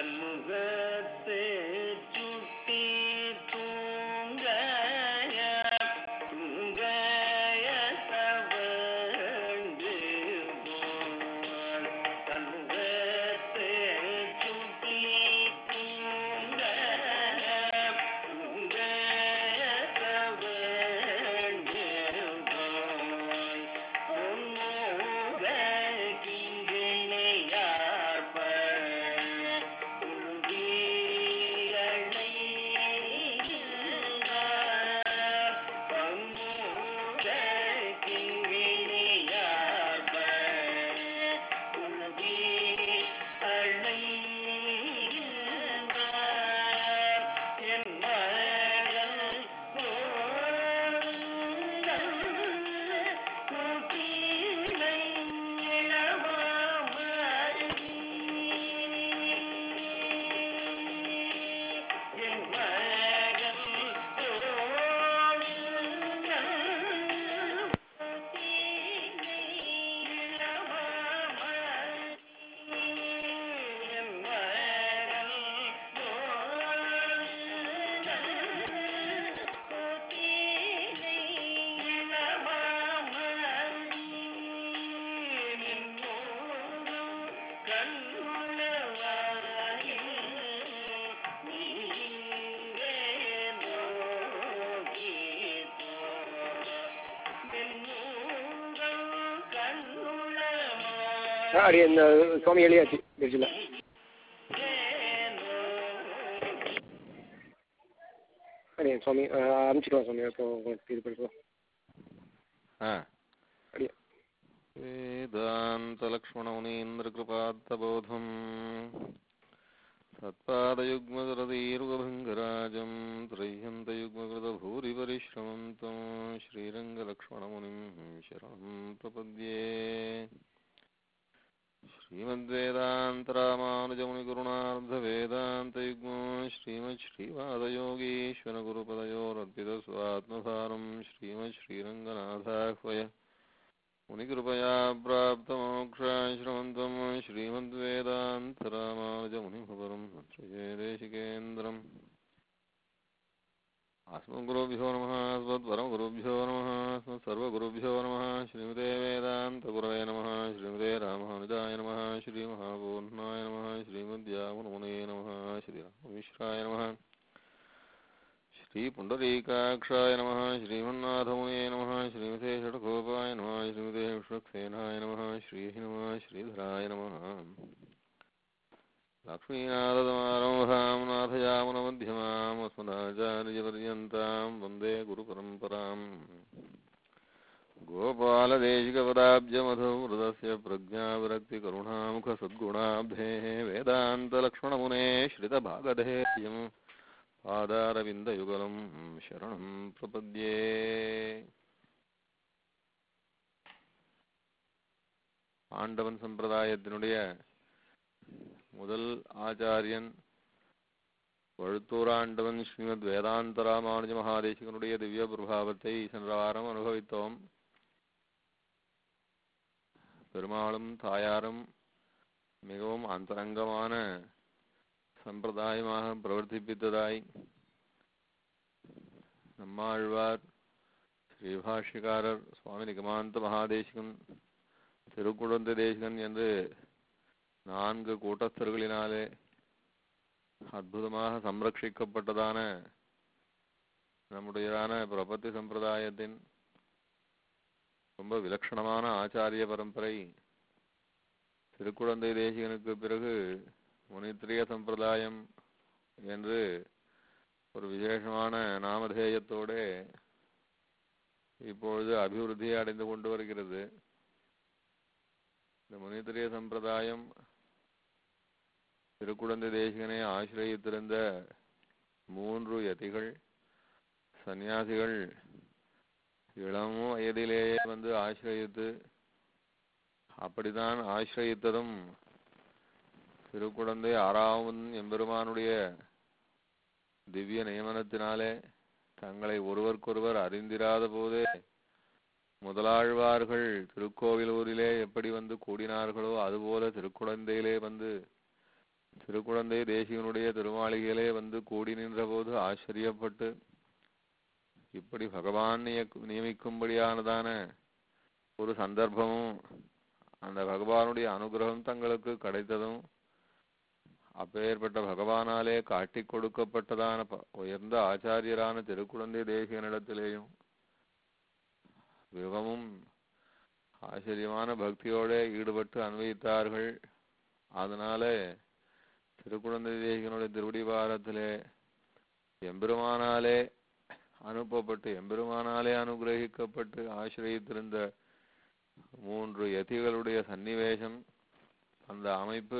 கண்முகத்து சுட்டி தூங்க தூங்கய தவண்டு போல் கண்முகத்து சுட்டி தூங்க தூங்கய தவண்டு போல் பொன்னோக கிங்கிணையார்ப்ப அடி இந்த சுவாமி எழுதியாச்சு திருச்சியில் அடி சுவாமி அனுப்பிச்சிடுவோம் சுவாமி அப்போ உங்களுக்கு இது பண்ணிடுவோம் ஆ அடியா वेदान्तलक्ष्मणमुनीन्द्रकृपात्तबोधम् तत्पादयुग्मदरदीर्घभृङ्गराजं त्रय्यन्तयुग्मकृतभूरिपरिश्रमं तं श्रीरङ्गलक्ष्मणमुनिं शरणं प्रपद्ये श्रीमद्वेदान्तरामानुजमुनिगुरुणार्धवेदान्तयुग्मो श्रीमच्छ्रीवादयोगीश्वरगुरुपदयोरर्पितस्वात्मसारं श्रीमच्छ्रीरङ्गनाथाह्वय मुनिकृपया प्राप्तमोक्षाश्रमन्तं श्रीमद्वेदान्तरामानुजमुनिभवरं देशिकेन्द्रम् अस्मद्गुरुभ्यो नमः अस्मत्परमगुरुभ्यो नमः अस्मत्सर्वगुरुभ्यो नमः श्रीमते वेदान्तगुरवे नमः श्रीमते रामानुजाय नमः श्रीमहापूर्णाय नमः श्रीमद्यामुनमुने नमः श्रीराममिश्राय नमः श्रीपुण्डरीकाक्षाय नमः श्रीमन्नाथमुने नमः श्रीमते षट्कोपाय नमः श्रीमते विष्णुक्सेनाय नमः श्रीः नमः श्रीधराय नमः लक्ष्मीनाथसमारम्भां नाथयामुनमध्यमाम् अस्मदाचार्यपर्यन्तां वन्दे गुरुपरम्पराम् गोपालदेशिकपदाब्जमधुमृतस्य प्रज्ञाविरक्तिकरुणामुखसद्गुणाब्धेः वेदान्तलक्ष्मणमुने श्रितभागधेयम् पादारविन्दयुगलं शरणं प्रपद्ये ஆண்டவன் சம்பிரதாயத்தினுடைய முதல் ஆச்சாரியன் வழுத்தூராண்டவன் ஸ்ரீமத் வேதாந்த ராமானுஜ மகாதேசிகனுடைய திவ்ய பிரபாவத்தை சென்ற வாரம் அனுபவித்தோம் பெருமாளும் தாயாரும் மிகவும் அந்தரங்கமான சம்பிரதாயமாக பிரவர்த்திப்பித்ததாய் நம்மாழ்வார் ஸ்ரீபாஷ்யக்காரர் சுவாமி நிகமாந்த மகாதேசிகன் திருக்குழந்தை தேசிகன் என்று நான்கு கூட்டஸ்தர்களினாலே அற்புதமாக சம்ரட்சிக்கப்பட்டதான நம்முடையதான பிரபத்தி சம்பிரதாயத்தின் ரொம்ப விலட்சணமான ஆச்சாரிய பரம்பரை திருக்குழந்தை தேசிகனுக்கு பிறகு முனித்திரிய சம்பிரதாயம் என்று ஒரு விசேஷமான நாமதேயத்தோட இப்பொழுது அபிவிருத்தி அடைந்து கொண்டு வருகிறது இந்த முனித்திரிய சம்பிரதாயம் திருக்குழந்தை தேசிகனை ஆசிரியத்திருந்த மூன்று யதிகள் சந்நியாசிகள் இளம் வயதிலேயே வந்து ஆசிரியத்து அப்படிதான் ஆசிரியத்ததும் திருக்குழந்தை ஆறாவன் எம்பெருமானுடைய திவ்ய நியமனத்தினாலே தங்களை ஒருவருக்கொருவர் அறிந்திராத போதே முதலாழ்வார்கள் திருக்கோவிலூரிலே எப்படி வந்து கூடினார்களோ அதுபோல திருக்குழந்தையிலே வந்து திருக்குழந்தை தேசிகனுடைய திருமாளிகையிலே வந்து கூடி நின்றபோது ஆச்சரியப்பட்டு இப்படி பகவான் நியக்கு- நியமிக்கும்படியானதான ஒரு சந்தர்ப்பமும் அந்த பகவானுடைய அனுகிரகம் தங்களுக்கு கிடைத்ததும் அப்பேற்பட்ட பகவானாலே காட்டிக் கொடுக்கப்பட்டதான ப- உயர்ந்த ஆச்சாரியரான திருக்குழந்தை தேசிகனிடத்திலேயும் மிகவும் ஆச்சரியமான பக்தியோட ஈடுபட்டு அன்வயித்தார்கள் அதனாலே திருக்குழந்தை தேசிகனுடைய திருவடிவாரத்திலே எம்பெருமானாலே அனுப்பப்பட்டு எம்பெருமானாலே அனுகிரகிக்கப்பட்டு ஆசிரியத்திருந்த மூன்று யதிகளுடைய சன்னிவேசம் அந்த அமைப்பு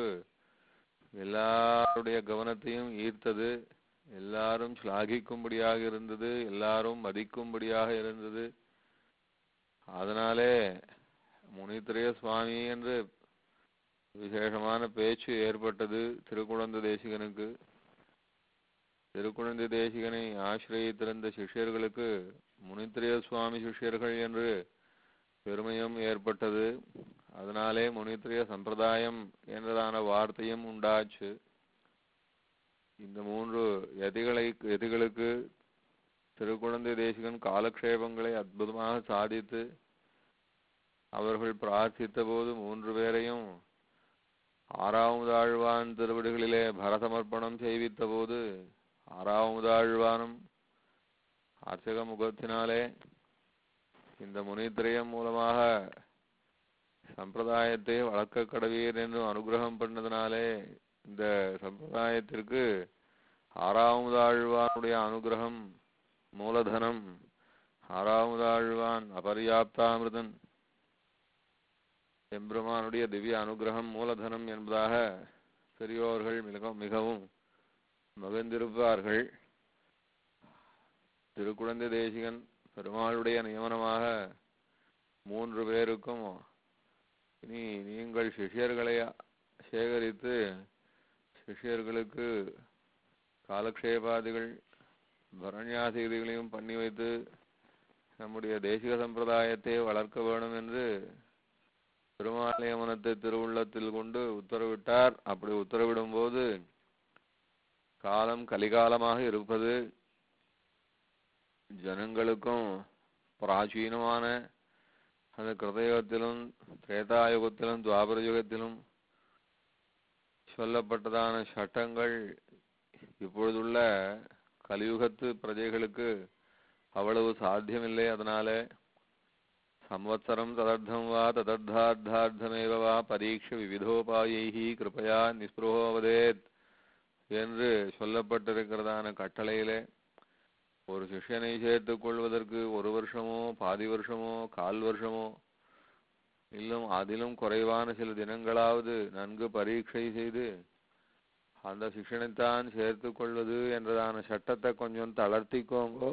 எல்லாருடைய கவனத்தையும் ஈர்த்தது எல்லாரும் ஸ்லாகிக்கும்படியாக இருந்தது எல்லாரும் மதிக்கும்படியாக இருந்தது அதனாலே முனித்திரைய சுவாமி என்று விசேஷமான பேச்சு ஏற்பட்டது திருக்குழந்தை தேசிகனுக்கு திருக்குழந்தை தேசிகனை ஆசிரியத்திருந்த சிஷ்யர்களுக்கு முனித்திரைய சுவாமி சிஷ்யர்கள் என்று பெருமையும் ஏற்பட்டது அதனாலே முனித்திரைய சம்பிரதாயம் என்றதான வார்த்தையும் உண்டாச்சு இந்த மூன்று யதிகளை யதிகளுக்கு திருக்குழந்தை தேசிகன் காலக்ஷேபங்களை அற்புதமாக சாதித்து அவர்கள் பிரார்த்தித்த போது மூன்று பேரையும் ஆறாவதாழ்வான் திருவடிகளிலே பரசமர்ப்பணம் செய்வித்த போது ஆறாவதாழ்வானும் அர்ச்சக முகத்தினாலே இந்த முனித்திரயம் மூலமாக சம்பிரதாயத்தை வளர்க்க கடவீர் என்று அனுகிரகம் பண்ணதுனாலே இந்த சம்பிரதாயத்திற்கு ஆறாவதாழ்வானுடைய அனுகிரகம் மூலதனம் ஆறாவதாழ்வான் அபர்யாப்தாமிருதன் எம்பெருமானுடைய திவ்ய அனுகிரகம் மூலதனம் என்பதாக பெரியோர்கள் மிக மிகவும் மகிழ்ந்திருப்பார்கள் திருக்குழந்தை தேசிகன் பெருமாளுடைய நியமனமாக மூன்று பேருக்கும் இனி நீங்கள் சிஷ்யர்களை சேகரித்து சிஷ்யர்களுக்கு காலக்ஷேபாதிகள் பரண்யாசீதிகளையும் பண்ணி வைத்து நம்முடைய தேசிக சம்பிரதாயத்தை வளர்க்க வேணும் என்று பெருமாள் நியமனத்தை திருவுள்ளத்தில் கொண்டு உத்தரவிட்டார் அப்படி உத்தரவிடும் போது காலம் கலிகாலமாக இருப்பது ஜனங்களுக்கும் பிராச்சீனமான அந்த கிருதயுகத்திலும் திரேதாயுகத்திலும் துவாபர யுகத்திலும் சொல்லப்பட்டதான சட்டங்கள் இப்பொழுதுள்ள கலியுகத்து பிரஜைகளுக்கு அவ்வளவு சாத்தியமில்லை அதனாலே சம்வத்சரம் ததர்த்தம் வா ததர்த்தார்த்தார்த்தமேவ வா பரீட்ச விவிதோபாயைஹி கிருபயா நிஸ்பிருகோவதேத் என்று சொல்லப்பட்டிருக்கிறதான கட்டளையிலே ஒரு சிஷ்யனை சேர்த்துக் கொள்வதற்கு ஒரு வருஷமோ பாதி வருஷமோ கால் வருஷமோ இன்னும் அதிலும் குறைவான சில தினங்களாவது நன்கு பரீட்சை செய்து அந்த சிஷ்யனைத்தான் சேர்த்துக் கொள்வது என்றதான சட்டத்தை கொஞ்சம் தளர்த்திக்கோங்கோ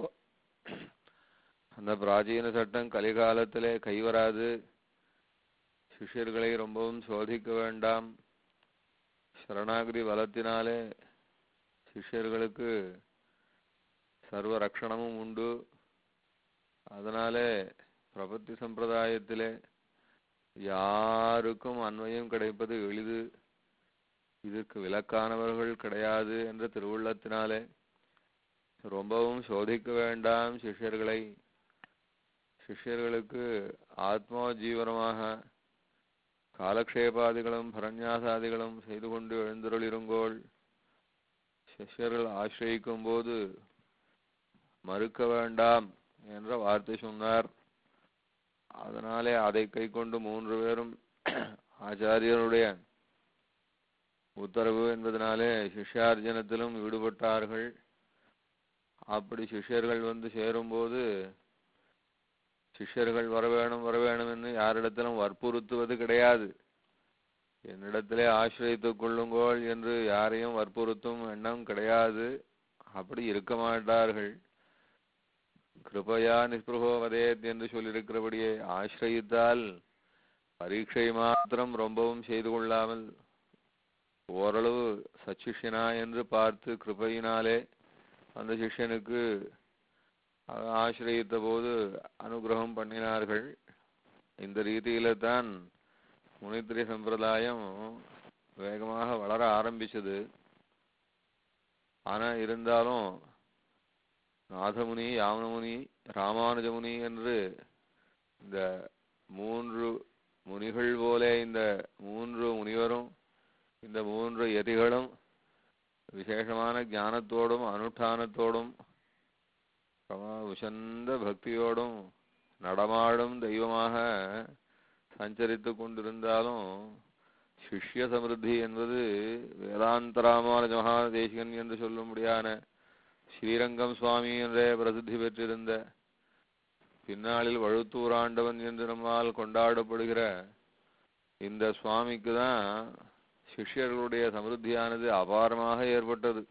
அந்த பிராச்சீன சட்டம் கலிகாலத்திலே கைவராது சிஷ்யர்களை ரொம்பவும் சோதிக்க வேண்டாம் சரணாகதி பலத்தினாலே சிஷ்யர்களுக்கு சர்வ ரக்ஷணமும் உண்டு அதனாலே பிரபத்தி சம்பிரதாயத்திலே யாருக்கும் அன்வயம் கிடைப்பது எளிது இதற்கு விலக்கானவர்கள் கிடையாது என்ற திருவுள்ளத்தினாலே ரொம்பவும் சோதிக்க வேண்டாம் சிஷ்யர்களை சிஷ்யர்களுக்கு ஆத்மா ஜீவனமாக காலக்ஷேபாதிகளும் பரநியாசாதிகளும் செய்து கொண்டு எழுந்தருளிருங்கோள் சிஷ்யர்கள் ஆசிரியிக்கும் போது மறுக்க வேண்டாம் என்ற வார்த்தை சொன்னார் அதனாலே அதை கை கொண்டு மூன்று பேரும் ஆச்சாரியருடைய உத்தரவு என்பதனாலே சிஷ்யார்ஜனத்திலும் ஈடுபட்டார்கள் அப்படி சிஷ்யர்கள் வந்து சேரும்போது சிஷ்யர்கள் வர வேணும் வர வேணும் என்று யாரிடத்திலும் வற்புறுத்துவது கிடையாது என்னிடத்திலே ஆசிரியத்துக் கொள்ளுங்கோள் என்று யாரையும் வற்புறுத்தும் எண்ணம் கிடையாது அப்படி இருக்க மாட்டார்கள் கிருபையா நிஸ்பிருகோ வதேத் என்று சொல்லியிருக்கிறபடியே ஆசிரயித்தால் பரீட்சை மாத்திரம் ரொம்பவும் செய்து கொள்ளாமல் ஓரளவு சச்சிஷ்யனா என்று பார்த்து கிருபையினாலே அந்த சிஷ்யனுக்கு ஆசிரியத்த போது அனுகிரகம் பண்ணினார்கள் இந்த ரீதியில தான் முனித்திரை சம்பிரதாயம் வேகமாக வளர ஆரம்பிச்சது ஆனா இருந்தாலும் நாதமுனி யாமனமுனி ராமானுஜமுனி என்று இந்த மூன்று முனிகள் போல இந்த மூன்று முனிவரும் இந்த மூன்று யதிகளும் விசேஷமான ஞானத்தோடும் அனுஷ்டானத்தோடும் பிரமா உசந்த பக்தியோடும் நடமாடும் தெய்வமாக சஞ்சரித்து கொண்டிருந்தாலும் சிஷ்ய சமிருத்தி என்பது வேதாந்தராமானுஜ மகாதேசிகன் என்று சொல்லும்படியான ஸ்ரீரங்கம் சுவாமி என்றே பிரசித்தி பெற்றிருந்த பின்னாளில் வழுத்தூராண்டவன் என்று நம்மால் கொண்டாடப்படுகிற இந்த சுவாமிக்கு தான் சிஷ்யர்களுடைய சமிருத்தியானது அபாரமாக ஏற்பட்டது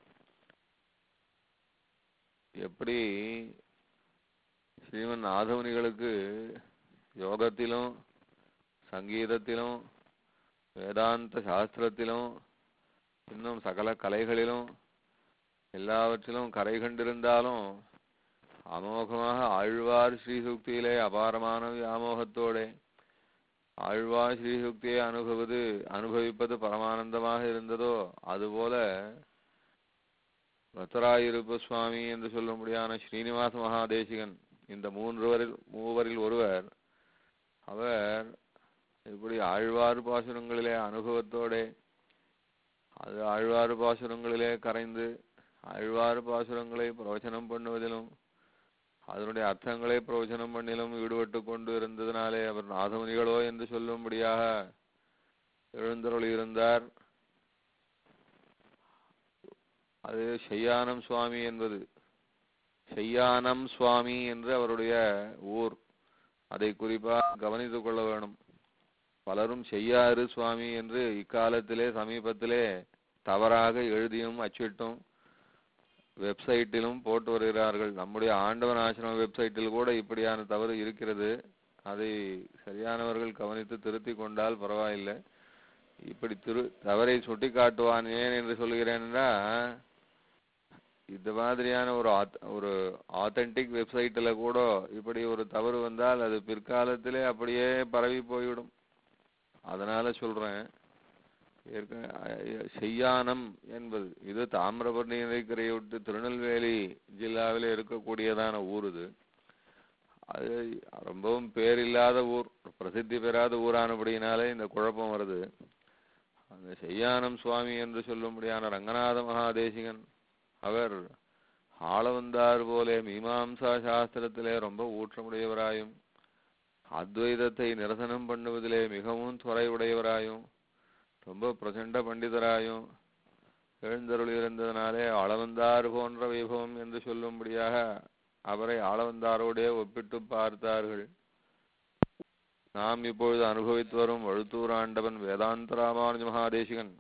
எப்படி ஸ்ரீமன் நாதமுனிகளுக்கு யோகத்திலும் சங்கீதத்திலும் வேதாந்த சாஸ்திரத்திலும் இன்னும் சகல கலைகளிலும் எல்லாவற்றிலும் கரை கண்டிருந்தாலும் அமோகமாக ஆழ்வார் ஸ்ரீசுக்தியிலே அபாரமான வியாமோகத்தோடே ஆழ்வார் ஸ்ரீசுக்தியை அனுபவது அனுபவிப்பது பரமானந்தமாக இருந்ததோ அதுபோல ரத்தராயிருப்ப சுவாமி என்று சொல்லும்படியான ஸ்ரீனிவாச மகாதேசிகன் இந்த மூன்றுவரில் மூவரில் ஒருவர் அவர் இப்படி ஆழ்வார் பாசுரங்களிலே அனுபவத்தோடே அது ஆழ்வார் பாசுரங்களிலே கரைந்து ஆழ்வார் பாசுரங்களை பிரவச்சனம் பண்ணுவதிலும் அதனுடைய அர்த்தங்களை பிரவச்சனம் பண்ணிலும் ஈடுபட்டு கொண்டு இருந்ததினாலே அவர் நாதமுனிகளோ என்று சொல்லும்படியாக எழுந்தருளி இருந்தார் அது செய்யானம் சுவாமி என்பது செய்யானம் சுவாமி என்று அவருடைய ஊர் அதை குறிப்பாக கவனித்துக் கொள்ள வேணும் பலரும் செய்யாறு சுவாமி என்று இக்காலத்திலே சமீபத்திலே தவறாக எழுதியும் அச்சிட்டும் வெப்சைட்டிலும் போட்டு வருகிறார்கள் நம்முடைய ஆண்டவன் ஆசிரம வெப்சைட்டில் கூட இப்படியான தவறு இருக்கிறது அதை சரியானவர்கள் கவனித்து திருத்திக் கொண்டால் பரவாயில்லை இப்படி திரு தவறை சுட்டி காட்டுவான் ஏன் என்று சொல்கிறேன்னா இந்த மாதிரியான ஒரு auth- ஒரு ஆத்தென்டிக் வெப்சைட்டில் கூட இப்படி ஒரு தவறு வந்தால் அது பிற்காலத்திலே அப்படியே பரவி போய்விடும் அதனால சொல்றேன் ஏற்கனவே அஹ், செய்யானம் என்பது இது தாமிரபரணி நதிக்கரையை விட்டு திருநெல்வேலி ஜில்லாவில் இருக்கக்கூடியதான ஊர் இது அது ரொம்பவும் பேர் இல்லாத ஊர் பிரசித்தி பெறாத ஊரானபடியினாலே இந்த குழப்பம் வருது அந்த செய்யானம் சுவாமி என்று சொல்லும்படியான ரங்கநாத மகாதேசிகன் அவர் ஆளவந்தார் போலே மீமாம்சா சாஸ்திரத்திலே ரொம்ப ஊற்றமுடையவராயும் அத்வைதத்தை நிரசனம் பண்ணுவதிலே மிகவும் துறை உடையவராயும் ரொம்ப பிரச்சண்ட பண்டிதராயும் எழுந்தருளி இருந்ததனாலே ஆளவந்தார் போன்ற வைபவம் என்று சொல்லும்படியாக அவரை ஆளவந்தாரோடே ஒப்பிட்டு பார்த்தார்கள் நாம் இப்பொழுது அனுபவித்து வரும் வழுத்தூர் ஆண்டவன் வேதாந்த ராமானுஜ மகாதேசிகன்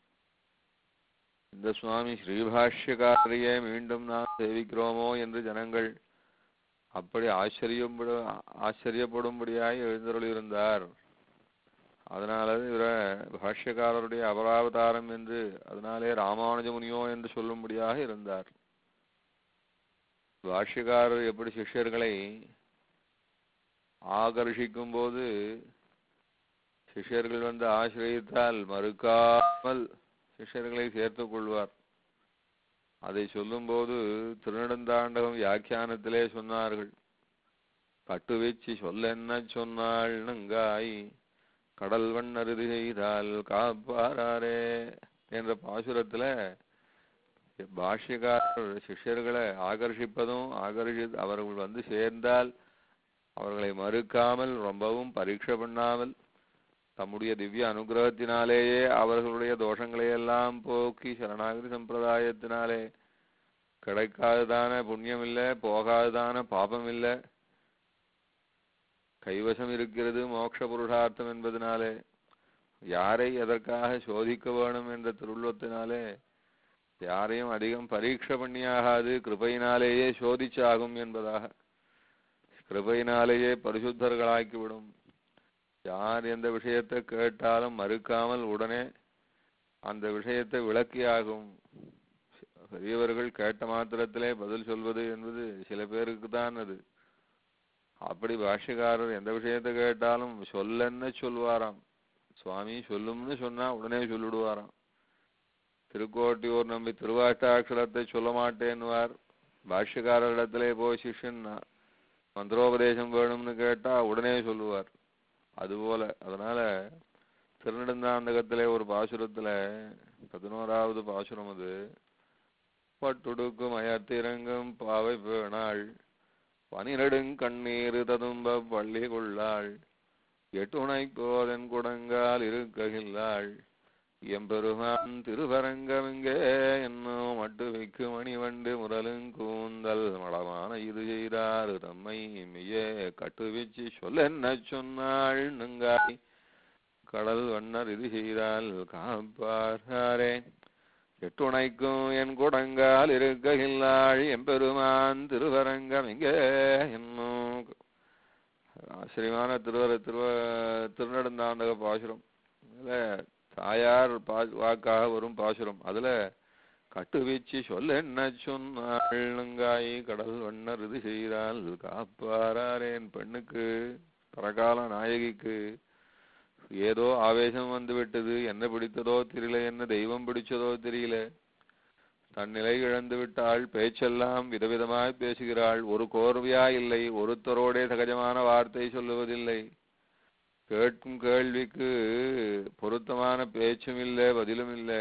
இந்த சுவாமி ஸ்ரீபாஷ்யக்காரையே மீண்டும் நாம் சேவிக்கிறோமோ என்று ஜனங்கள் அப்படி ஆச்சரியப்படு ஆச்சரியப்படும்படியாய் எழுந்தருளியிருந்தார் அதனால இவர பாஷ்யக்காரருடைய அபராவதாரம் என்று அதனாலே ராமானுஜ முனியோ என்று சொல்லும்படியாக இருந்தார் பாஷ்யக்காரர் எப்படி சிஷ்யர்களை ஆகர்ஷிக்கும் போது சிஷ்யர்கள் வந்து ஆசிரியத்தால் மறுக்காமல் சிஷ்யர்களை சேர்த்துக் கொள்வார் அதை சொல்லும்போது திருநெடுந்தாண்டகம் வியாக்கியானத்திலே சொன்னார்கள் கட்டுவீச்சு சொல்லென்ன சொன்னாள் நங்காய் கடல் வண்ணருதி செய்தால் காப்பாரே என்ற பாசுரத்துல பாஷ்யக்காரர் சிஷ்யர்களை ஆகர்ஷிப்பதும் ஆகர்ஷி அவர்கள் வந்து சேர்ந்தால் அவர்களை மறுக்காமல் ரொம்பவும் பரீட்சை பண்ணாமல் தம்முடைய திவ்ய அனுகிரகத்தினாலேயே அவர்களுடைய தோஷங்களை எல்லாம் போக்கி சரணாகதி சம்பிரதாயத்தினாலே கிடைக்காததான புண்ணியம் இல்லை போகாததான பாபம் இல்லை கைவசம் இருக்கிறது மோட்ச புருஷார்த்தம் என்பதனாலே யாரை எதற்காக சோதிக்க வேணும் என்ற திருவுள்ளத்தினாலே யாரையும் அதிகம் பரீட்சை பண்ணியாகாது கிருபையினாலேயே சோதிச்சாகும் என்பதாக கிருபையினாலேயே பரிசுத்தர்களாக்கிவிடும் யார் எந்த விஷயத்தை கேட்டாலும் மறுக்காமல் உடனே அந்த விஷயத்தை விளக்கியாகும் பெரியவர்கள் கேட்ட மாத்திரத்திலே பதில் சொல்வது என்பது சில பேருக்கு தான் அது அப்படி பாஷ்யக்காரர் எந்த விஷயத்தை கேட்டாலும் சொல்லென்ன சொல்வாராம் சுவாமி சொல்லும்னு சொன்னா உடனே சொல்லிடுவாராம் திருக்கோட்டியூர் நம்பி திருவாஷ்டாட்சரத்தை சொல்ல மாட்டேன்னுவார் பாஷ்யக்காரரிடத்திலே போய் சிஷ்யன் மந்திரோபதேசம் வேணும்னு கேட்டா உடனே சொல்லுவார் அதுபோல அதனால திருநெடுந்தாந்தகத்திலே ஒரு பாசுரத்துல பதினோராவது பாசுரம் அது பட்டுடுக்கும் அயத்திரங்கும் பாவை பேணாள் பனிரெடுங் கண்ணீர் ததும்ப பள்ளி கொள்ளாள் எட்டுணை போதன் குடங்கால் இருக்ககில்லாள் எம்பெருமான் திருவரங்கமிங்கே என்னும் மட்டு வைக்கு மணிவண்டு முரலுங்கூந்தல் மடமான இது செய்தாரு தம்மை மெய்யே கட்டுவிச்சு சொல்லென்ன சொன்னாள் நுங்காய் கடல் வண்ணர் இது செய்தால் காப்பாரே எட்டுணைக்கும் என் குடங்கால் இருக்ககில்லாள் எம்பெருமான் திருவரங்கம் எங்கே என்னும் ஆச்சரியமான திருவர திருவ திருநெடுந்தாண்டக பாசுரம் அதுல தாயார் பா வாக்காக வரும் பாசுரம் அதுல கட்டுவீச்சு சொல்ல என்ன சொன்னாள் கடல் வண்ணர் இது செய்தால் காப்பாரேன் பெண்ணுக்கு பரகால நாயகிக்கு ஏதோ ஆவேசம் வந்து விட்டது என்ன பிடித்ததோ தெரியல என்ன தெய்வம் பிடிச்சதோ தெரியல தன் நிலை இழந்து விட்டாள் பேச்செல்லாம் விதவிதமாய் பேசுகிறாள் ஒரு கோர்வையா இல்லை ஒருத்தரோடே சகஜமான வார்த்தை சொல்லுவதில்லை கேட்கும் கேள்விக்கு பொருத்தமான பேச்சும் இல்லை பதிலும் இல்லை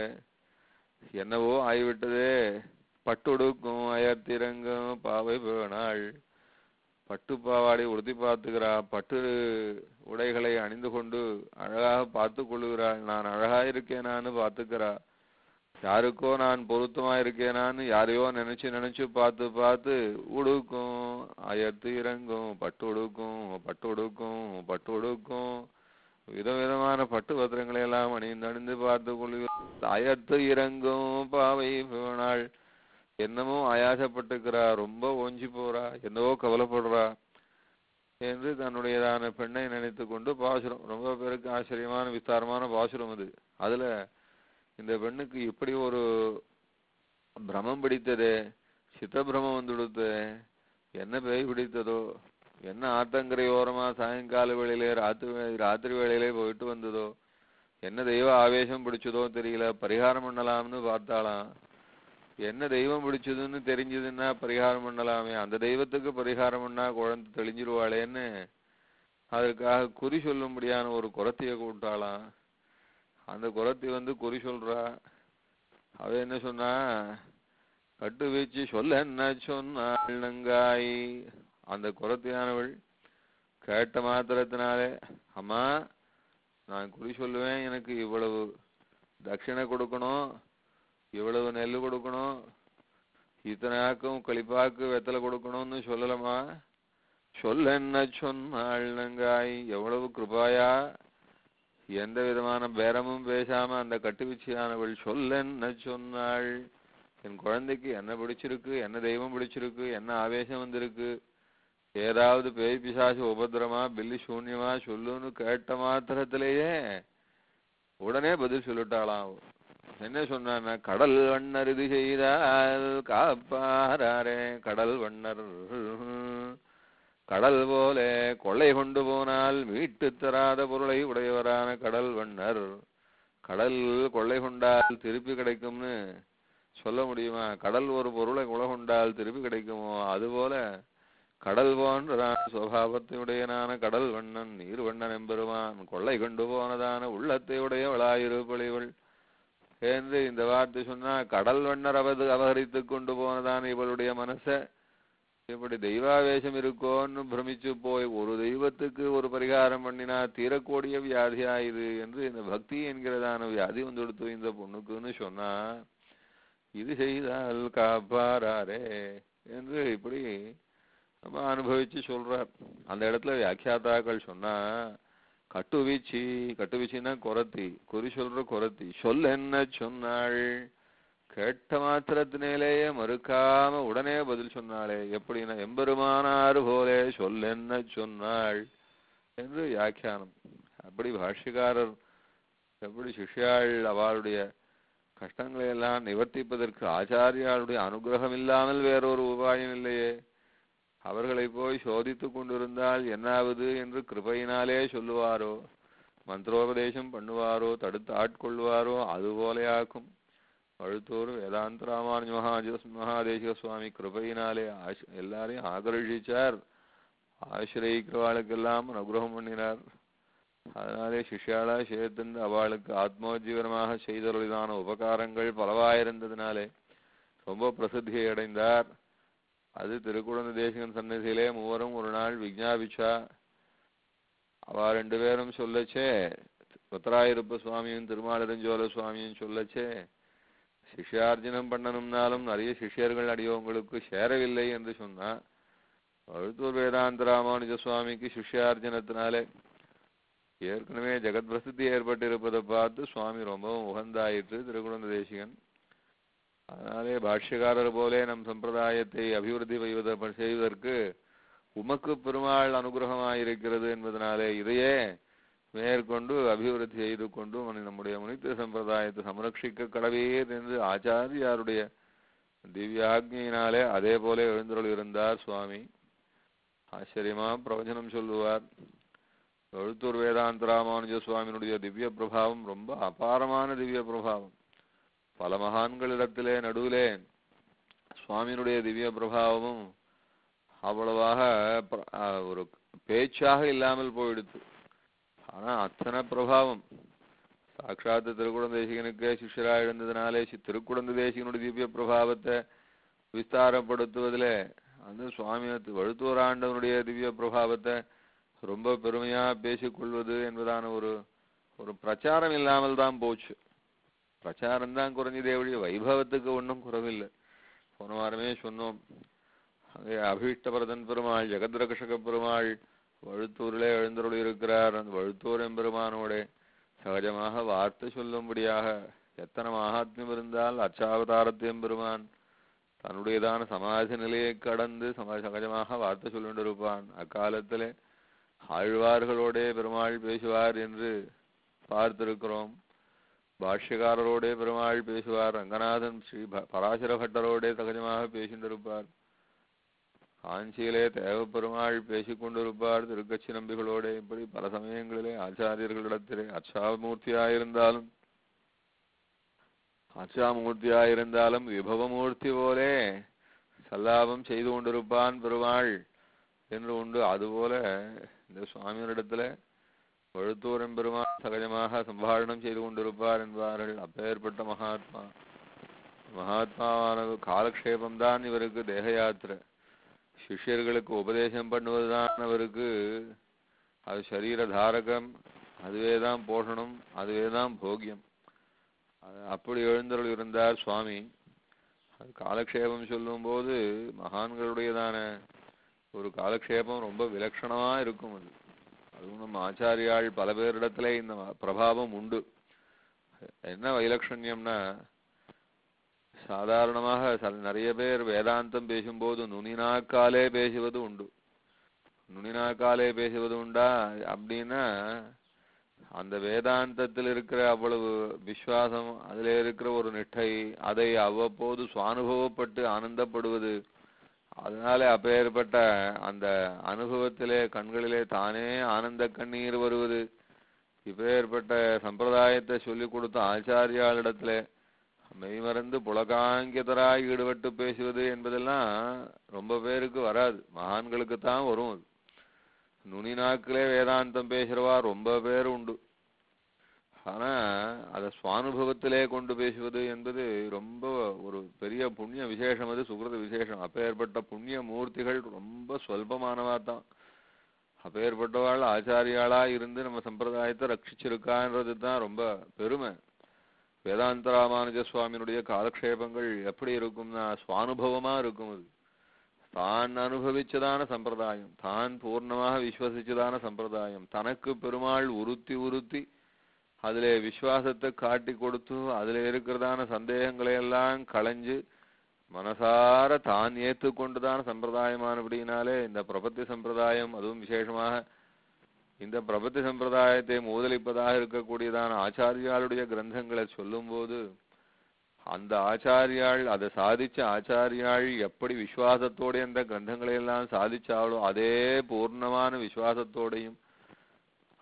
என்னவோ ஆகிவிட்டதே பட்டுடுக்கும் அயர்த்திரங்கும் பாவை பேணாள் பட்டு பாவாடை உடுத்தி பார்த்துக்கிறா பட்டு உடைகளை அணிந்து கொண்டு அழகாக பார்த்து கொள்ளுகிறாள் நான் அழகா இருக்கேனான்னு பார்த்துக்கிறா யாருக்கோ நான் பொருத்தமா இருக்கேனான்னு யாரையோ நினைச்சு நினைச்சு பார்த்து பார்த்து உடுக்கும் அயர்த்து இறங்கும் பட்டு உடுக்கும் பட்டு உடுக்கும் பட்டு உடுக்கும் விதவிதமான பட்டு பத்திரங்களை எல்லாம் அணிந்து அணிந்து பார்த்து கொள்ளுகிறாள் அயர்த்து இறங்கும் பாவை போனாள் என்னமோ ஆயாசப்பட்டுக்கிறா ரொம்ப ஓஞ்சி போறா என்னவோ கவலைப்படுறா என்று தன்னுடையதான பெண்ணை நினைத்து கொண்டு பாசுரம் ரொம்ப பேருக்கு ஆச்சரியமான விஸ்தாரமான பாசுரம் அது அதுல இந்த பெண்ணுக்கு இப்படி ஒரு பிரமம் பிடித்ததே சித்தபிரமம் வந்து கொடுத்து என்ன பேய் பிடித்ததோ என்ன ஆத்தங்கரையோரமா சாயங்கால வேளையிலே ராத்திரி வே- ராத்திரி வேளையிலே போயிட்டு வந்ததோ என்ன தெய்வ ஆவேசம் பிடிச்சதோ தெரியல பரிகாரம் பண்ணலாம்னு பார்த்தாளாம் என்ன தெய்வம் பிடிச்சதுன்னு தெரிஞ்சதுன்னா பரிகாரம் பண்ணலாமே அந்த தெய்வத்துக்கு பரிகாரம் பண்ணா குழந்தை தெளிஞ்சிருவாளேன்னு அதற்காக குறி சொல்லும்படியான ஒரு குரத்தைய கூட்டாளாம் அந்த குரத்தி வந்து குறி சொல்றா அவ என்ன சொன்னா கட்டு வீச்சு சொல்ல என்ன சொன்னாள் நங்காய் அந்த குரத்தியானவள் கேட்ட மாத்திரத்தினாலே அம்மா நான் குறி சொல்லுவேன் எனக்கு இவ்வளவு தட்சிணை கொடுக்கணும் இவ்வளவு நெல் கொடுக்கணும் இத்தனை ஆக்கும் களிப்பாக்கு வெத்தலை கொடுக்கணும்னு சொல்லலமா சொல்ல என்ன சொன்னாள் நங்காய் எவ்வளவு கிருபாயா எந்த விதமான பேரமும் பேசாம அந்த கட்டுவிச்சியானவள் சொல்ல என்ன சொன்னாள் என் குழந்தைக்கு என்ன பிடிச்சிருக்கு என்ன தெய்வம் பிடிச்சிருக்கு என்ன ஆவேசம் வந்திருக்கு ஏதாவது பேய் பிசாசு உபத்திரமா பில்லி சூன்யமா சொல்லுன்னு கேட்ட மாத்திரத்திலேயே உடனே பதில் சொல்லிட்டாளாம் என்ன சொன்னான்னா கடல் வண்ணர் இது செய்தால் காப்பாரே கடல் வண்ணர் கடல் போல கொள்ளை கொண்டு போனால் மீட்டு தராத பொருளை உடையவரான கடல் வண்ணர் கடல் கொள்ளை கொண்டால் திருப்பி கிடைக்கும்னு சொல்ல முடியுமா கடல் ஒரு பொருளை கொலை கொண்டால் திருப்பி கிடைக்குமோ அதுபோல கடல் போன்றான் சுவாவத்தையுடையனான கடல் வண்ணன் நீர் வண்ணன் எம்பெருமான் கொள்ளை கொண்டு போனதான உள்ளத்தை உடையவளாயிருப்பளிவள் என்று இந்த வார்த்தை சொன்னா கடல் வண்ணர் அவது அபகரித்து கொண்டு போனதான இவளுடைய மனச இப்படி தெய்வாவேசம் இருக்கோன்னு பிரமிச்சு போய் ஒரு தெய்வத்துக்கு ஒரு பரிகாரம் பண்ணினா தீரக்கூடிய வியாதியா இது என்று இந்த பக்தி என்கிறதான வியாதி வந்து கொடுத்து இந்த பொண்ணுக்குன்னு சொன்னா இது செய்தால் காப்பாரே என்று இப்படி நம்ம அனுபவிச்சு சொல்றார் அந்த இடத்துல வியாக்கியாதாக்கள் சொன்னா கட்டுவீச்சு கட்டுவீச்சுன்னா குரத்தி குறி சொல்ற குரத்தி சொல்ல என்ன சொன்னாள் கேட்ட மாத்திரத்தினேலேயே மறுக்காம உடனே பதில் சொன்னாளே எப்படின்னா எம்பெருமானார் போலே சொல்ல என்ன சொன்னாள் என்று வியாக்கியானம் அப்படி பாஷ்யக்காரர் எப்படி சிஷ்யாள் அவளுடைய கஷ்டங்களை எல்லாம் நிவர்த்திப்பதற்கு ஆச்சாரியாளுடைய அனுகிரகம் இல்லாமல் வேறொரு உபாயம் இல்லையே அவர்களை போய் சோதித்துக் கொண்டிருந்தால் என்னாவது என்று கிருபையினாலே சொல்லுவாரோ மந்திரோபதேசம் பண்ணுவாரோ தடுத்து ஆட்கொள்வாரோ அதுபோலையாக்கும் வழுத்தூர் வேதாந்த ராமானுஜ மகாஜ மகாதேசிக சுவாமி கிருபையினாலே ஆஷ் எல்லாரையும் ஆகர்ஷிச்சார் ஆசிரியக்கிறவாளுக்கெல்லாம் அனுகிரகம் பண்ணினார் அதனாலே சிஷ்யாளா சேர்த்துண்டு அவளுக்கு ஆத்மோஜீவனமாக செய்தொழிதான உபகாரங்கள் பலவாயிருந்ததினாலே ரொம்ப பிரசித்தியை அடைந்தார் அது திருக்குழந்தை தேசிகன் சன்னதியிலே மூவரும் ஒரு நாள் விஜாபிச்சா அவ ரெண்டு பேரும் சொல்லச்சே உத்தராயிருப்ப சுவாமியும் திருமாலிரஞ்சோல சுவாமியும் சொல்லச்சே சிஷ்யார்ஜனம் பண்ணணும்னாலும் நிறைய சிஷ்யர்கள் அடியவங்களுக்கு சேரவில்லை என்று சொன்னா வழுத்தூர் வேதாந்த ராமானுஜ சுவாமிக்கு சிஷ்யார்ஜனத்தினாலே ஏற்கனவே ஜெகத் பிரசித்தி ஏற்பட்டிருப்பதை பார்த்து சுவாமி ரொம்பவும் உகந்தாயிற்று திருக்குழந்தை தேசிகன் அதனாலே பாஷ்யக்காரர் போலே நம் சம்பிரதாயத்தை அபிவிருத்தி செய்வத செய்வதற்கு உமக்கு பெருமாள் அனுகிரகமாயிருக்கிறது என்பதனாலே இதையே மேற்கொண்டு அபிவிருத்தி செய்து கொண்டு மனி- நம்முடைய முனித்திய சம்பிரதாயத்தை சம்ரட்சிக்க கடவீர் என்று ஆச்சாரியாருடைய திவ்யாக்னியினாலே அதே போல எழுந்தருள் இருந்தார் சுவாமி ஆச்சரியமா பிரவச்சனம் சொல்லுவார் எழுத்தூர் வேதாந்த ராமானுஜ சுவாமியினுடைய திவ்ய பிரபாவம் ரொம்ப அபாரமான திவ்ய பிரபாவம் பல மகான்களிடத்திலே நடுவிலே சுவாமியினுடைய திவ்ய பிரபாவமும் அவ்வளவாக பிர- ஆ, ஒரு பேச்சாக இல்லாமல் போயிடுத்து ஆனா அத்தனை பிரபாவம் சாட்சாத்து திருக்குழந்தை தேசிகனுக்கே சிஷ்யரா இருந்ததுனாலே சி- திருக்குழந்தை தேசிகனுடைய திவ்ய பிரபாவத்தை விஸ்தாரப்படுத்துவதிலே அந்த சுவாமி வழுத்தூராண்டவனுடைய திவ்ய பிரபாவத்தை ரொம்ப பெருமையா பேசிக்கொள்வது என்பதான ஒரு ஒரு பிரச்சாரம் இல்லாமல் தான் போச்சு பிரச்சாரம் தான் குறைஞ்சதே ஒழிய வைபவத்துக்கு ஒன்றும் குறைவில்லை போன வாரமே சொன்னோம் அங்கே அபீஷ்டபரதன் பெருமாள் ஜெகத்ரகஷக பெருமாள் வழுத்தூரிலே எழுந்தருள் இருக்கிறார் அந்த வழுத்தூர் எம்பெருமானோட சகஜமாக வார்த்தை சொல்லும்படியாக எத்தனை மகாத்மியம் இருந்தால் அச்சாவதாரத்து எம்பெருமான் தன்னுடையதான சமாஜ நிலையை கடந்து சம சகஜமாக வார்த்தை சொல்லிண்டிருப்பான் அக்காலத்திலே ஆழ்வார்களோடே பெருமாள் பேசுவார் என்று பார்த்திருக்கிறோம் பாஷ்யக்காரரோடே பெருமாள் பேசுவார் ரங்கநாதன் ஸ்ரீ ப- பராசர பட்டரோடே சகஜமாக பேசிண்டிருப்பார் காஞ்சியிலே தேவப்பெருமாள் பேசிக் கொண்டிருப்பார் திருக்கச்சி நம்பிகளோட இப்படி பல சமயங்களிலே ஆச்சாரியர்களிடத்திலே அச்சாமூர்த்தியாயிருந்தாலும் அச்சாமூர்த்தியாயிருந்தாலும் விபவமூர்த்தி போலே சல்லாபம் செய்து கொண்டிருப்பான் பெருமாள் என்று உண்டு அதுபோல இந்த சுவாமியரிடத்துல வழுத்தூரம் பெருமாள் சகஜமாக சம்பாஷணம் செய்து கொண்டிருப்பார் என்பார்கள் அப்பேற்பட்ட மகாத்மா மகாத்மாவான காலக்ஷேபம் தான் இவருக்கு தேக யாத்திரை சிஷ்யர்களுக்கு உபதேசம் பண்ணுவதுதான் அவருக்கு அது சரீர தாரகம் அதுவே தான் போஷணம் அதுவே தான் போகியம் அது அப்படி எழுந்தருள் இருந்தார் சுவாமி அது காலக்ஷேபம் சொல்லும்போது மகான்களுடையதான ஒரு காலக்ஷேபம் ரொம்ப விலட்சணமா இருக்கும் அது அதுவும் நம்ம ஆச்சாரியாள் பல பேரிடத்துல இந்த பிரபாவம் உண்டு என்ன வைலட்சண்யம்னா சாதாரணமாக ச- நிறைய பேர் வேதாந்தம் பேசும்போது நுனிநாக்காலே பேசுவது உண்டு நுனிநாக்காலே பேசுவது உண்டா அப்படின்னா அந்த வேதாந்தத்தில் இருக்கிற அவ்வளவு விசுவாசம் அதில் இருக்கிற ஒரு நிட்டை அதை அவ்வப்போது சுவானுபவப்பட்டு ஆனந்தப்படுவது அதனாலே அப்பேற்பட்ட அந்த அனுபவத்திலே கண்களிலே தானே ஆனந்த கண்ணீர் வருவது இப்பேற்பட்ட சம்பிரதாயத்தை சொல்லிக் கொடுத்த ஆச்சாரியாளிடத்திலே மெய்மறந்து புலகாங்கிதராய் ஈடுபட்டு பேசுவது என்பதெல்லாம் ரொம்ப பேருக்கு வராது மகான்களுக்கு தான் வரும் அது நுனி நாக்கிலே வேதாந்தம் பேசுறவா ரொம்ப பேர் உண்டு ஆனா அத சுவானுபவத்திலே கொண்டு பேசுவது என்பது ரொம்ப ஒரு பெரிய புண்ணிய விசேஷம் அது சுகிருத விசேஷம் அப்பேற்பட்ட புண்ணிய மூர்த்திகள் ரொம்ப சொல்பமானவா தான் அப்பேற்பட்டவாள் ஆச்சாரியாளா இருந்து நம்ம சம்பிரதாயத்தை ரட்சிச்சிருக்கான்றது தான் ரொம்ப பெருமை வேதாந்த ராமானுஜ சுவாமியினுடைய காலக்ஷேபங்கள் எப்படி இருக்கும்னா சுவானுபவமா இருக்கும் அது தான் அனுபவிச்சதான சம்பிரதாயம் தான் பூர்ணமாக விஸ்வசிச்சதான சம்பிரதாயம் தனக்கு பெருமாள் உறுத்தி உறுத்தி அதிலே விசுவாசத்தை காட்டி கொடுத்து அதிலே இருக்கிறதான சந்தேகங்களை எல்லாம் களைஞ்சு மனசார தான் ஏற்றுக்கொண்டுதான சம்பிரதாயமானபடியினாலே இந்த பிரபத்தி சம்பிரதாயம் அதுவும் விசேஷமாக இந்த பிரபத்தி சம்பிரதாயத்தை மூதலிப்பதாக இருக்கக்கூடியதான ஆச்சாரியாளுடைய கிரந்தங்களை சொல்லும்போது அந்த ஆச்சாரியாள் அதை சாதிச்ச ஆச்சாரியாள் எப்படி விசுவாசத்தோட அந்த கிரந்தங்களை எல்லாம் சாதிச்சாளோ அதே பூர்ணமான விசுவாசத்தோடையும்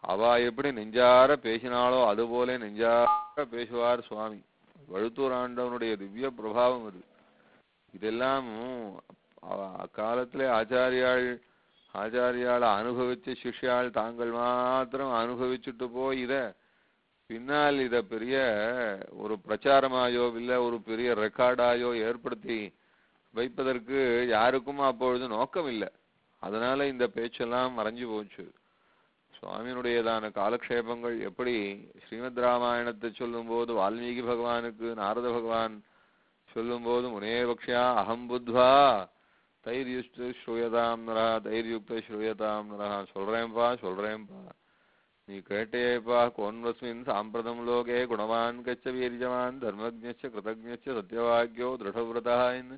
அவ எப்படி நெஞ்சார பேசினாளோ அதுபோல நெஞ்சார பேசுவார் சுவாமி வழுத்தூர் ஆண்டவனுடைய திவ்ய பிரபாவம் அது இதெல்லாம் அவ- அக்காலத்திலே ஆச்சாரியாள் ஆச்சாரியால அனுபவிச்ச சிஷ்யாள் தாங்கள் மாத்திரம் அனுபவிச்சுட்டு போய் இத பின்னால் இத பெரிய ஒரு பிரச்சாரமாயோ இல்ல ஒரு பெரிய ரெக்கார்டாயோ ஏற்படுத்தி வைப்பதற்கு யாருக்கும் அப்பொழுது நோக்கம் இல்லை அதனால இந்த பேச்செல்லாம் மறைஞ்சு போச்சு சுவாமியினுடையதான காலக்ஷேபங்கள் எப்படி ஸ்ரீமத் ராமாயணத்தை சொல்லும்போது வால்மீகி பகவானுக்கு நாரத பகவான் சொல்லும்போது முனேபக்ஷா அகம் புத்வா தைர்யுஷ்டு ஸ்ரூயதாம் நரா தைர்யுக்த ஸ்ரூயதாம் நரா சொல்றேன்பா சொல்றேன்பா நீ கேட்டேப்பா கோன்வஸ்மின் சாம்பிரதம் லோகே குணவான் கச்ச வீரியவான் தர்மஜ்ஞச்ச கிருதஜ்ஞச்ச சத்யவாக்கியோ திருடவிரதா என்று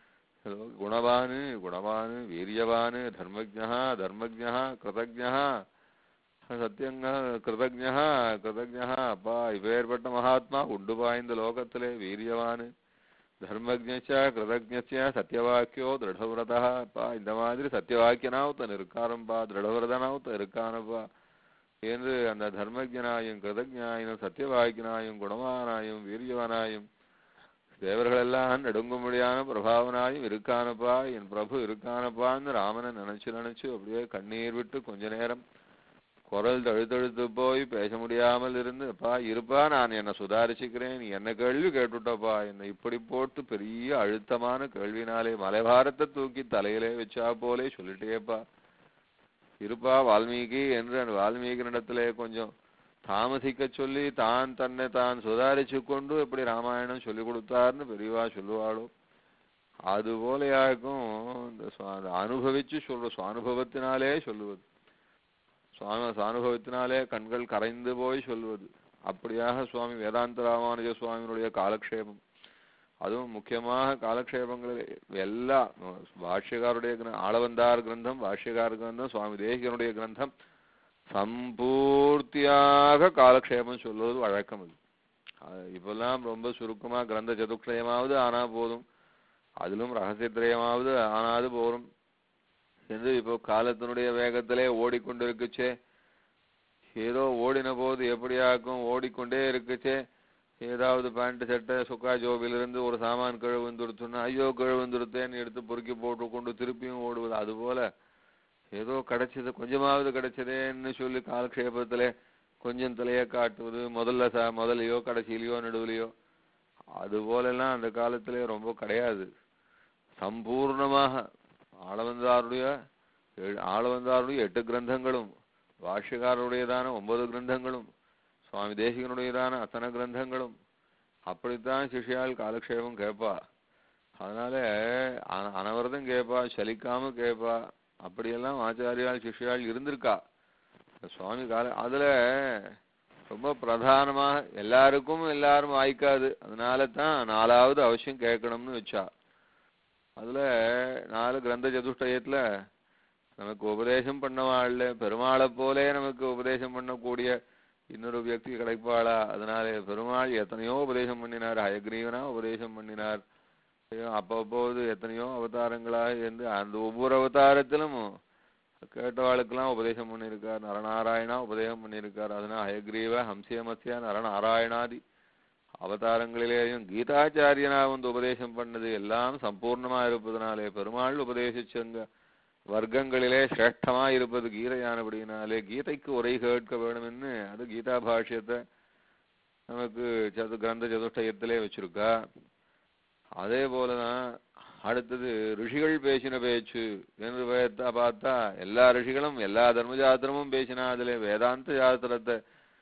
குணவான் குணவான் வீரியவான் தர்மஜ்ஞா தர்மஜ்ஞா கிருதஜ்ஞா சத்தியங்க கிருதஜ்ஞா கிருதஜ்ஞா அப்பா இப்பேற்பட்ட மகாத்மா உண்டுபா இந்த லோகத்திலே வீரியவான் தர்மஜ்ஞச்ச கிருதஜ்ஞச்ச சத்தியவாக்கியோ திருடவிரதா அப்பா இந்த மாதிரி சத்தியவாக்கியனா ஒருத்தன் இருக்காரம்பா திருடவிரதனா ஒருத்தன் இருக்கானப்பா என்று அந்த தர்மஜனாயும் கிருதஜாயும் சத்தியவாக்கியனாயும் குணவானாயும் வீரியவனாயும் தேவர்களெல்லாம் நெடுங்கும்படியான பிரபாவனாயும் இருக்கானப்பா என் பிரபு இருக்கானப்பான்னு ராமனை நினைச்சு நினைச்சு அப்படியே கண்ணீர் விட்டு கொஞ்ச நேரம் குரல் தழுத்தழுத்து போய் பேச முடியாமல் இருந்து அப்பா இருப்பா நான் என்னை சுதாரிச்சுக்கிறேன் நீ என்ன கேள்வி கேட்டுட்டப்பா என்னை இப்படி போட்டு பெரிய அழுத்தமான கேள்வினாலே மலைபாரத்தை தூக்கி தலையிலே வச்சா போலே சொல்லிட்டேப்பா இருப்பா வால்மீகி என்று அந்த வால்மீகினிடத்திலே கொஞ்சம் தாமசிக்க சொல்லி தான் தன்னை தான் சுதாரிச்சு கொண்டு எப்படி ராமாயணம் சொல்லி கொடுத்தார்னு பெரியவா சொல்லுவாளோ அது போலையாக்கும் இந்த சுவா- அந்த அனுபவிச்சு சொல்ற சுவானுபவத்தினாலே சொல்லுவது சுவாமி சுவானுபவத்தினாலே கண்கள் கரைந்து போய் சொல்லுவது அப்படியாக சுவாமி வேதாந்த ராமானுஜ சுவாமியினுடைய காலக்ஷேபம் அதுவும் முக்கியமாக காலக்ஷேபங்களில் எல்லா பாஷ்யக்காருடைய கிர- ஆளவந்தார் கிரந்தம் பாஷ்யக்கார கிரந்தம் சுவாமி தேசிகனுடைய கிரந்தம் சம்பூர்த்தியாக காலக்ஷேபம் சொல்வது வழக்கம் அது அது இப்பெல்லாம் ரொம்ப சுருக்கமா கிரந்த சதுக்ஷயமாவது ஆனா போதும் அதிலும் ரகசியத்திரயமாவது ஆனாது போதும் என்று இப்போ காலத்தினுடைய வேகத்திலே ஓடிக்கொண்டிருக்குச்சே ஏதோ ஓடின போது எப்படியாக்கும் ஓடிக்கொண்டே இருக்குச்சே ஏதாவது பேண்ட் சட்டை சுக்கா ஜோபிலிருந்து ஒரு சாமான் கீழே வந்துடுத்துன்னா ஐயோ கீழே வந்துடுத்தேன்னு எடுத்து பொறுக்கி போட்டு கொண்டு திருப்பியும் ஓடுவது அதுபோல ஏதோ கிடைச்சது கொஞ்சமாவது கிடைச்சதேன்னு சொல்லி காலக்ஷேபத்திலே கொஞ்சம் தலையை காட்டுவது முதல்ல ச முதலையோ கடைசியிலையோ நடுவுலையோ அது போலெல்லாம் அந்த காலத்திலே ரொம்ப கிடையாது சம்பூர்ணமாக ஆளவந்தாருடைய ஏழு- ஆளவந்தாருடைய எட்டு கிரந்தங்களும் பாஷ்யக்காரருடையதான ஒன்பது கிரந்தங்களும் சுவாமி தேசிகனுடையதான அத்தனை கிரந்தங்களும் அப்படித்தான் சிஷ்யாள் காலக்ஷேபம் கேட்பா அதனால அன- அனவரதம் கேட்பா சலிக்காம கேட்பா அப்படியெல்லாம் ஆச்சாரியால் சிஷ்யாள் இருந்திருக்கா இந்த சுவாமி கால அதுல ரொம்ப பிரதானமா எல்லாருக்கும் எல்லாரும் வாய்க்காது அதனால தான் நாலாவது அவசியம் கேட்கணும்னு வச்சா அதுல நாலு கிரந்த சதுஷ்டயத்துல நமக்கு உபதேசம் பண்ணவாள்ல பெருமாளை போலே நமக்கு உபதேசம் பண்ணக்கூடிய இன்னொரு வியக்தி கிடைப்பாளா அதனால பெருமாள் எத்தனையோ உபதேசம் பண்ணினார் ஹயக்ரீவனா உபதேசம் பண்ணினார் ஐயோ, அப்பப்போது எத்தனையோ அவதாரங்களாக இருந்து அந்த ஒவ்வொரு அவதாரத்திலும் கேட்டவாளுக்கெல்லாம் உபதேசம் பண்ணியிருக்கார் நரநாராயணா உபதேசம் பண்ணியிருக்கார் அதனால ஹயக்ரீவ ஹம்சியமசிய நரநாராயணாதி அவதாரங்களிலேயும் கீதாச்சாரியனா வந்து உபதேசம் பண்ணது எல்லாம் சம்பூர்ணமா இருப்பதனாலே பெருமாள் உபதேசிச்சங்க வர்க்கங்களிலே சிரேஷ்டமா இருப்பது கீதையானபடியினாலே கீதைக்கு உரை கேட்க வேணும்னு அது கீதா பாஷ்யத்தை நமக்கு சது கிரந்த சதுஷ்டயத்திலே வச்சிருக்கா அதே போலதான் அடுத்தது ரிஷிகள் பேசின பேச்சு என்று பார்த்தா பார்த்தா எல்லா ரிஷிகளும் எல்லா தர்மசாஸ்திரமும் பேசினா அதுல வேதாந்த சாஸ்திரத்தை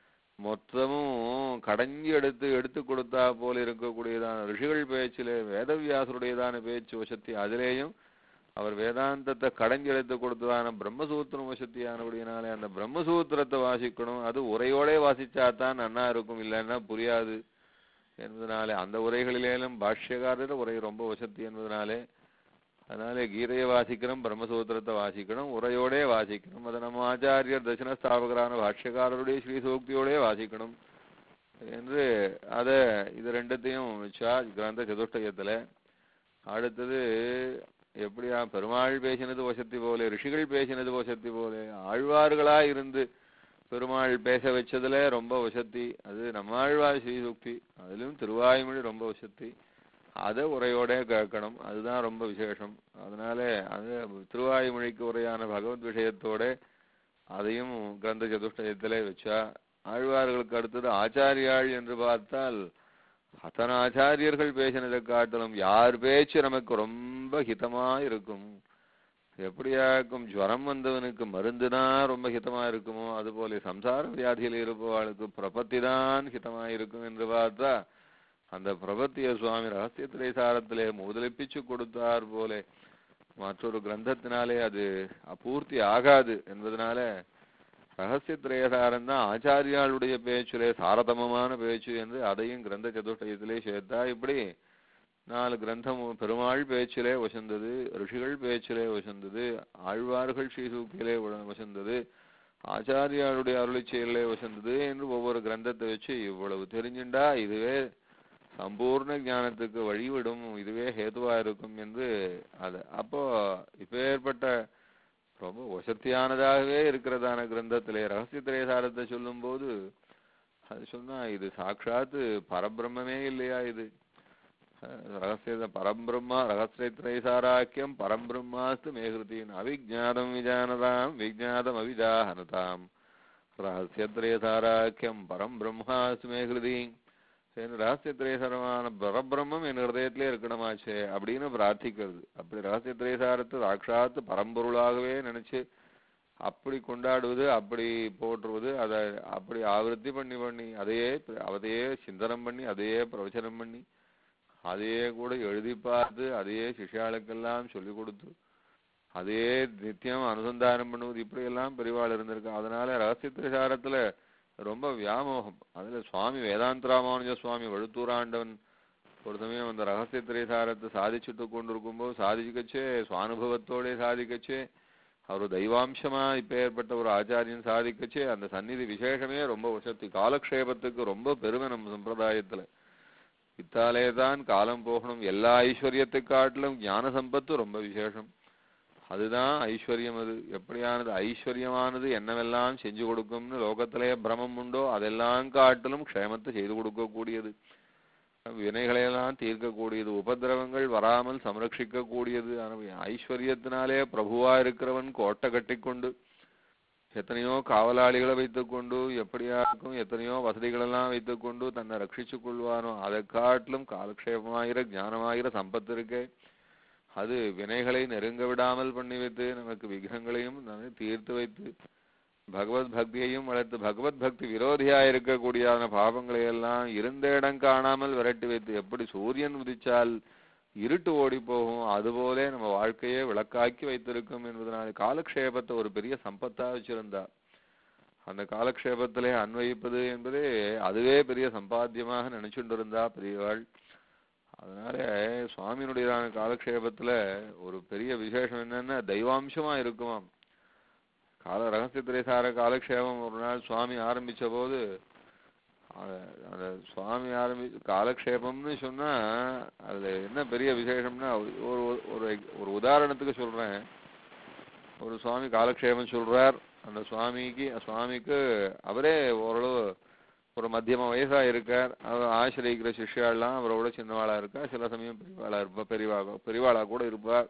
மொத்தமும் கடைஞ்சி எடுத்து எடுத்து கொடுத்தா போல இருக்கக்கூடியதான ரிஷிகள் பேச்சிலே வேதவியாசருடையதான பேச்சு வசத்தி அதிலேயும் அவர் வேதாந்தத்தை கடைஞ்சி எடுத்து கொடுத்ததான பிரம்மசூத்திரம் வசத்தியானபடியினாலே அந்த பிரம்மசூத்திரத்தை வாசிக்கணும் அது உரையோடே வாசிச்சாதான் நன்னா இருக்கும் இல்லைன்னா புரியாது என்பதனாலே அந்த உரைகளிலேயும் பாஷ்யக்காரர் உரை ரொம்ப வசத்தி என்பதனாலே அதனாலே கீதையை வாசிக்கணும் பிரம்மசூத்திரத்தை வாசிக்கணும் உரையோடே வாசிக்கணும் அதை நம்ம ஆச்சாரியர் தட்சிண ஸ்தாபகரான பாஷ்யக்காரருடைய ஸ்ரீ சூக்தியோடே வாசிக்கணும் என்று அதை இது ரெண்டத்தையும் வச்சா கிரந்த சதுஷ்டயத்துல அடுத்தது எப்படியா பெருமாள் பேசினது வசத்தி போல ரிஷிகள் பேசினது வசத்தி போல ஆழ்வார்களா இருந்து பெருமாள் பேச வச்சதுல ரொம்ப வசத்தி அது நம்மாழ்வார் ஸ்ரீசுக்தி அதிலும் திருவாய்மொழி ரொம்ப வசத்தி அதை உரையோட கேட்கணும் அதுதான் ரொம்ப விசேஷம் அதனால அது திருவாய்மொழிக்கு உரையான பகவத் விஷயத்தோட அதையும் கிரந்த சதுஷ்டயத்திலே வச்சா ஆழ்வார்களுக்கு அடுத்தது ஆச்சாரியாள் என்று பார்த்தால் அத்தனை ஆச்சாரியர்கள் பேசினதை காட்டிலும் யார் பேச்சு நமக்கு ரொம்ப ஹிதமா இருக்கும் எப்படியாக்கும் ஜுரம் வந்தவனுக்கு மருந்துனா ரொம்ப ஹிதமா இருக்குமோ அதுபோல சம்சார வியாதியில் இருப்பவாளுக்கு பிரபத்தி தான் ஹிதமா இருக்கும் என்று பார்த்தா அந்த பிரபத்திய சுவாமி ரகசியத்திலே சாரத்திலே முதலிப்பிச்சு கொடுத்தார் போலே மற்றொரு கிரந்தத்தினாலே அது அபூர்த்தி ஆகாது என்பதனால ரகசியத்திரேசாரம் தான் ஆச்சாரியாளுடைய பேச்சிலே சாரதமமான பேச்சு என்று அதையும் கிரந்த சதுஷ்டயத்திலே சேர்த்தா இப்படி நாலு கிரந்தம் பெருமாள் பேச்சிலே வசந்தது ரிஷிகள் பேச்சிலே வசந்தது ஆழ்வார்கள் ஸ்ரீசூக்கிலே உட- வசந்தது ஆச்சாரியாளுடைய அருளிச் செயலிலே வசந்தது என்று ஒவ்வொரு கிரந்தத்தை வச்சு இவ்வளவு தெரிஞ்சுண்டா இதுவே சம்பூர்ண ஞானத்துக்கு வழிவிடும் இதுவே ஹேதுவா இருக்கும் என்று அது அப்போ இப்பேற்பட்ட ரொம்ப வசத்தியானதாகவே இருக்கிறதான கிரந்தத்திலே ரகசிய திரேசாரத்தை சொல்லும்போது அது சொன்னா இது சாட்சாத்து பரபிரம்மே இல்லையா இது அஹ் ரகசிய பரம்பிரம்மா ரகசிய திரைசாராக்கியம் பரம்பிரம்மாஸ்து மேகிருத்தின் அவிஜாதம் விஜானதாம் விஜாதம் அவிஜானதாம் ரகசிய திரைசாராக்கியம் பரம்பிரம்மாஸ்து மேகிருதி என்று ரகசிய திரைசாரமான பரபிரம்மம் என் ஹிருதயத்திலே இருக்கணுமாச்சே அப்படின்னு பிரார்த்திக்கிறது அப்படி ரகசிய திரைசாரத்தை சாட்சாத்து பரம்பொருளாகவே நினைச்சு அப்படி கொண்டாடுவது அப்படி போற்றுவது அதை அப்படி ஆவருத்தி பண்ணி பண்ணி அதையே அதையே சிந்தனம் பண்ணி அதையே பிரவச்சனம் பண்ணி அதையே கூட எழுதி பார்த்து அதையே சிஷ்யாளுக்கெல்லாம் சொல்லி கொடுத்து அதையே நித்தியம் அனுசந்தானம் பண்ணுவது இப்படி எல்லாம் பெரிவாள் இருந்திருக்கு அதனால ரகசிய திரைசாரத்துல ரொம்ப வியாமோகம் அதுல சுவாமி வேதாந்த ராமானுஜ சுவாமி வழுத்தூராண்டவன் ஒரு சமயம் அந்த ரகசிய திரைசாரத்தை சாதிச்சுட்டு கொண்டிருக்கும்போது சாதிக்கச்சே சுவானுபவத்தோட சாதிக்கச்சே அவர் தெய்வாம்சமா இப்ப ஏற்பட்ட ஒரு ஆச்சாரியன் சாதிக்கச்சே அந்த சந்நிதி விசேஷமே ரொம்ப வசத்தி காலக்ஷேபத்துக்கு ரொம்ப பெருமை நம்ம சம்பிரதாயத்துல இத்தாலே தான் காலம் போகணும் எல்லா ஐஸ்வர்யத்தை காட்டிலும் ஞான சம்பத்து ரொம்ப விசேஷம் அதுதான் ஐஸ்வர்யம் அது எப்படியானது ஐஸ்வர்யமானது என்னவெல்லாம் செஞ்சு கொடுக்கும்னு லோகத்திலே பிரமம் உண்டோ அதெல்லாம் காட்டிலும் க்ஷேமத்தை செய்து கொடுக்கக்கூடியது வினைகளையெல்லாம் தீர்க்கக்கூடியது உபதிரவங்கள் வராமல் சம்ரட்சிக்க கூடியது ஐஸ்வர்யத்தினாலே பிரபுவா இருக்கிறவன் கோட்டை கட்டிக்கொண்டு எத்தனையோ காவலாளிகளை வைத்துக்கொண்டு எப்படியாக்கும் எத்தனையோ வசதிகளெல்லாம் வைத்துக்கொண்டு தன்னை ரட்சிச்சு கொள்வானோ அதை காட்டிலும் காலக்ஷேபமாயிர ஞானமாயிர சம்பத்து இருக்கே அது வினைகளை நெருங்க விடாமல் பண்ணி வைத்து நமக்கு விக்னங்களையும் நன்கு தீர்த்து வைத்து பகவத் பக்தியையும் வளர்த்து பகவத் பக்தி விரோதியா இருக்கக்கூடியதான பாவங்களை எல்லாம் இருந்த இடம் காணாமல் விரட்டி வைத்து எப்படி சூரியன் உதிச்சால் இருட்டு ஓடி போகும் அதுபோலே நம்ம வாழ்க்கையே விளக்காக்கி வைத்திருக்கும் என்பதனால காலக்ஷேபத்தை ஒரு பெரிய சம்பத்தா வச்சிருந்தா அந்த காலக்ஷேபத்திலே அன்வயிப்பது என்பதே அதுவே பெரிய சம்பாத்தியமாக நினைச்சுட்டு இருந்தா பெரியவாள் அதனால சுவாமியினுடையதான காலக்ஷேபத்துல ஒரு பெரிய விசேஷம் என்னன்னா தெய்வாம்சமா இருக்குமாம் கால ரகசிய திரைசார காலக்ஷேபம் ஒரு நாள் சுவாமி ஆரம்பிச்ச போது அஹ் அந்த சுவாமி ஆரம்பி காலக்ஷேபம்னு சொன்னா அதுல என்ன பெரிய விசேஷம்னா ஒரு ஒரு ஒரு உதாரணத்துக்கு சொல்றேன் ஒரு சுவாமி காலக்ஷேபம் சொல்றார் அந்த சுவாமிக்கு சுவாமிக்கு அவரே ஓரளவு ஒரு மத்தியம வயசா இருக்கார் அவர் ஆசிரியக்கிற சிஷ்யாலாம் அவரோட சின்னவாளா இருக்கா சில சமயம் பெரியவாளா இருப்பா பெரியவா பெரியவாளா கூட இருப்பார்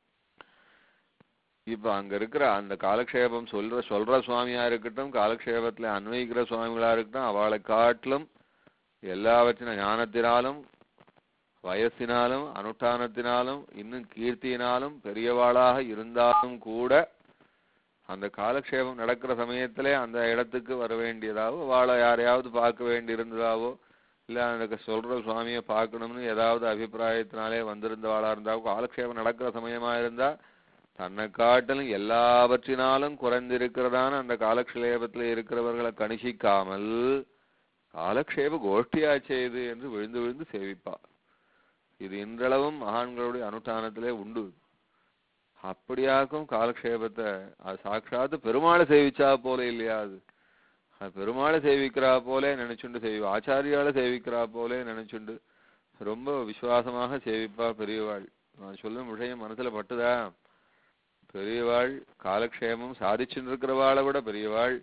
இப்ப அங்க இருக்கிற அந்த காலக்ஷேபம் சொல்ற சொல்ற சுவாமியா இருக்கட்டும் காலக்ஷேபத்துல அன்வயிக்கிற சுவாமிகளா இருக்கட்டும் அவளை காட்டிலும் எல்லாவற்றின ஞானத்தினாலும் வயசினாலும் அனுஷ்டானத்தினாலும் இன்னும் கீர்த்தியினாலும் பெரியவாளாக இருந்தாலும் கூட அந்த காலக்ஷேபம் நடக்கிற சமயத்திலே அந்த இடத்துக்கு வர வேண்டியதாவோ வாழை யாரையாவது பார்க்க வேண்டியிருந்ததாவோ இல்ல அந்த சொல்ற சுவாமியை பார்க்கணும்னு ஏதாவது அபிப்பிராயத்தினாலே வந்திருந்தவாளா இருந்தாவோ காலக்ஷேபம் நடக்கிற சமயமா இருந்தா தன்னை காட்டிலும் எல்லாவற்றினாலும் குறைந்திருக்கிறதான அந்த காலக்ஷேபத்துல இருக்கிறவர்களை கணிசிக்காமல் காலக்ஷேப கோஷ்டியாச்சே இது என்று விழுந்து விழுந்து சேவிப்பா இது இன்றளவும் மகான்களுடைய அனுஷ்டானத்திலே உண்டு அப்படியாக்கும் காலக்ஷேபத்தை அது சாட்சாத்து பெருமாளை சேவிச்சா போல இல்லையா அது அது பெருமாளை சேவிக்கிறா போலே நினைச்சுண்டு சேவி ஆச்சாரியால சேவிக்கிறா போலே நினைச்சுண்டு ரொம்ப விசுவாசமாக சேவிப்பா பெரியவாள் நான் சொல்லும் விஷயம் மனசுல பட்டுதா பெரியவாள் காலக்ஷேமம் சாதிச்சுட்டு இருக்கிறவாளை விட பெரியவாள்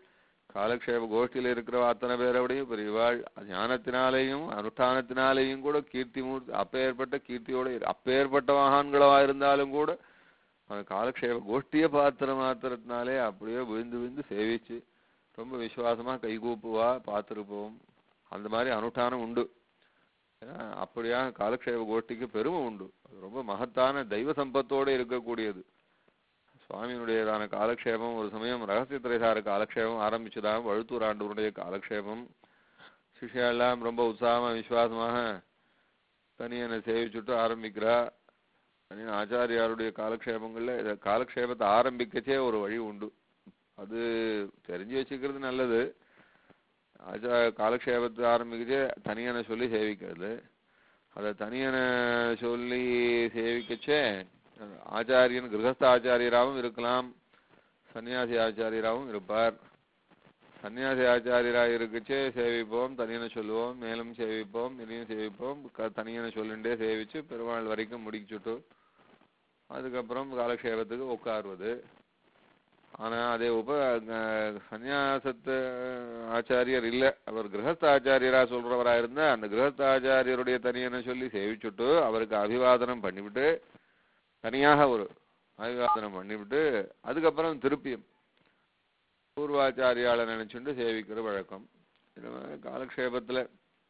காலக்ஷேப கோஷ்டியில இருக்கிற அத்தனை பேரோடையும் பெரியவாள் ஞானத்தினாலேயும் அனுஷ்டானத்தினாலேயும் கூட கீர்த்தி மூர்த்தி அப்பேற்பட்ட கீர்த்தியோட இரு- அப்பேற்பட்ட மகான்களா இருந்தாலும் கூட அந்த காலக்ஷேப கோஷ்டிய பாத்திர மாத்திரத்தினாலே அப்படியே விழுந்து விழுந்து சேவிச்சு ரொம்ப விசுவாசமா கைகூப்புவா பார்த்திருப்போம் அந்த மாதிரி அனுஷ்டானம் உண்டு ஏன்னா, அப்படியா காலக்ஷேப கோஷ்டிக்கு பெருமை உண்டு அது ரொம்ப மகத்தான தெய்வ சம்பத்தோட இருக்கக்கூடியது சுவாமியினுடையதான காலக்ஷேபம் ஒரு சமயம் ரகசிய திரைசார காலக்ஷேபம் ஆரம்பிச்சுதான் வழுத்தூர் ஆண்டவருடைய காலக்ஷேபம் சிஷ்யெல்லாம் ரொம்ப உற்சாகமா விசுவாசமாக தனியனை சேவிச்சுட்டு ஆரம்பிக்கிறா தனியன் ஆச்சாரியாருடைய காலக்ஷேபங்கள்ல இத காலக்ஷேபத்தை ஆரம்பிக்கச்சே ஒரு வழி உண்டு அது தெரிஞ்சு வச்சுக்கிறது நல்லது ஆச்சா காலக்ஷேபத்தை ஆரம்பிக்கச்சே தனியனை சொல்லி சேவிக்கிறது அதை தனியனை சொல்லி சேவிக்கச்சே ஆச்சாரியன் கிரகஸ்த ஆச்சாரியராகவும் இருக்கலாம் சன்னியாசி ஆச்சாரியராகவும் இருப்பார் சன்னியாசி ஆச்சாரியராக இருக்கச்சே சேவிப்போம் தனியனை சொல்லுவோம் மேலும் சேவிப்போம் இனியும் சேவிப்போம் க- தனியனை சொல்லிண்டே சேவிச்சு பெருமாள் வரைக்கும் முடிச்சுட்டு அதுக்கப்புறம் காலக்ஷேபத்துக்கு உட்காருவது ஆனா அதே உப அஹ் சந்நியாசத்து ஆச்சாரியர் இல்ல அவர் கிரகஸ்த ஆச்சாரியரா சொல்றவரா இருந்தா அந்த கிரகஸ்த ஆச்சாரியருடைய தனியனை சொல்லி சேவிச்சுட்டு அவருக்கு அபிவாதனம் பண்ணிவிட்டு தனியாக ஒரு அபிவாதனம் பண்ணிவிட்டு அதுக்கப்புறம் திருப்பியும் பூர்வாச்சாரியால நினைச்சுட்டு சேவிக்கிற வழக்கம் இது மாதிரி காலக்ஷேபத்துல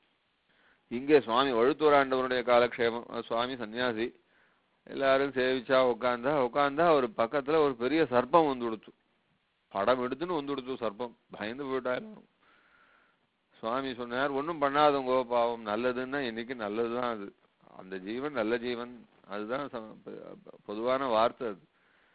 இங்கே சுவாமி வழுத்தூராண்டவருடைய காலக்ஷேபம் அது சுவாமி சன்னியாசி எல்லாரும் சேவிச்சா உட்காந்தா உட்காந்தா ஒரு பக்கத்துல ஒரு பெரிய சர்ப்பம் வந்து கொடுத்து படம் எடுத்துன்னு வந்து கொடுத்து சர்ப்பம் பயந்து போயிட்டாலும் சுவாமி சொன்னார் ஒண்ணும் பண்ணாதவங்க பாவம் நல்லதுன்னா இன்னைக்கு நல்லதுதான் அது அந்த ஜீவன் நல்ல ஜீவன் அதுதான் ச- பொ- பொதுவான வார்த்தை அது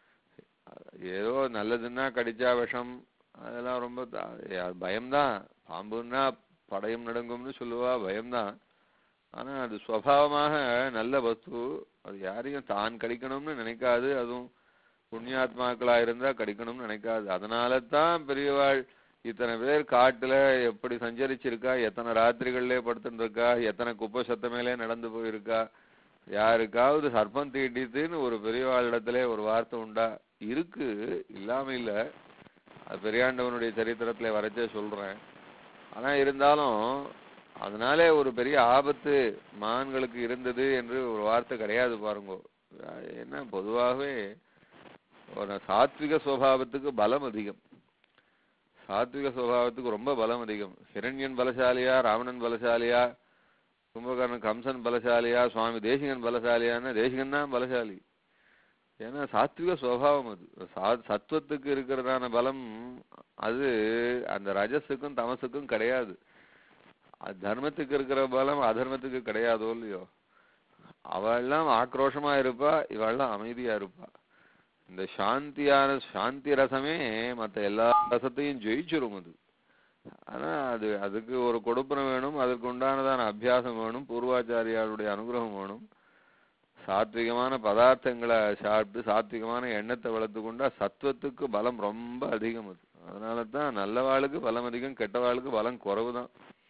ஏதோ நல்லதுன்னா கடிச்சா விஷம் அதெல்லாம் ரொம்ப த- அது பயம்தான் பாம்புன்னா படையும் நடுங்கும்னு சொல்லுவா பயம்தான் ஆனா அது சுவாவமாக நல்ல வஸ்து அது யாரையும் தான் கடிக்கணும்னு நினைக்காது அதுவும் புண்ணியாத்மாக்களா இருந்தா கடிக்கணும்னு நினைக்காது அதனால தான் பெரியவாள் இத்தனை பேர் காட்டுல எப்படி சஞ்சரிச்சிருக்கா எத்தனை ராத்திரிகள்ல படுத்துட்டு இருக்கா எத்தனை குப்பை சத்த மேலே நடந்து போயிருக்கா யாருக்காவது சர்ப்பம் தீட்டித்துன்னு ஒரு பெரியவாளிடத்திலே ஒரு வார்த்தை உண்டா இருக்கு இல்லாம இல்ல அது பெரியாண்டவனுடைய சரித்திரத்துல வரைச்சே சொல்றேன் ஆனா இருந்தாலும் அதனாலே ஒரு பெரிய ஆபத்து மான்களுக்கு இருந்தது என்று ஒரு வார்த்தை கிடையாது பாருங்க என்ன பொதுவாகவே ஒரு சாத்விக சுவாவத்துக்கு பலம் அதிகம் சாத்விக சுவாவத்துக்கு ரொம்ப பலம் அதிகம் ஹிரண்யன் பலசாலியா ராவணன் பலசாலியா கும்பகர்ணன் கம்சன் பலசாலியா சுவாமி தேசிகன் பலசாலியான்னா தேசிகன் தான் பலசாலி ஏன்னா சாத்விக சுவாவம் அது சா சத்துவத்துக்கு இருக்கிறதான பலம் அது அந்த ரஜஸுக்கும் தமசுக்கும் கிடையாது அது தர்மத்துக்கு இருக்கிற பலம் அதர்மத்துக்கு கிடையாதோ இல்லையோ அவெல்லாம் ஆக்ரோஷமா இருப்பா இவெல்லாம் அமைதியா இருப்பா இந்த சாந்தியான சாந்தி ரசமே மத்த எல்லா ரசத்தையும் ஜெயிச்சிரும் அது ஆனா அது அதுக்கு ஒரு கொடுப்பனம் வேணும் அதற்கு உண்டானதான அபியாசம் வேணும் பூர்வாச்சாரியாருடைய அனுகிரகம் வேணும் சாத்விகமான பதார்த்தங்களை சாப்பிட்டு சாத்விகமான எண்ணத்தை வளர்த்து கொண்டா சத்துவத்துக்கு பலம் ரொம்ப அதிகம் அது அதனால தான் நல்லவாளுக்கு பலம் அதிகம் கெட்டவாளுக்கு பலம் குறைவுதான்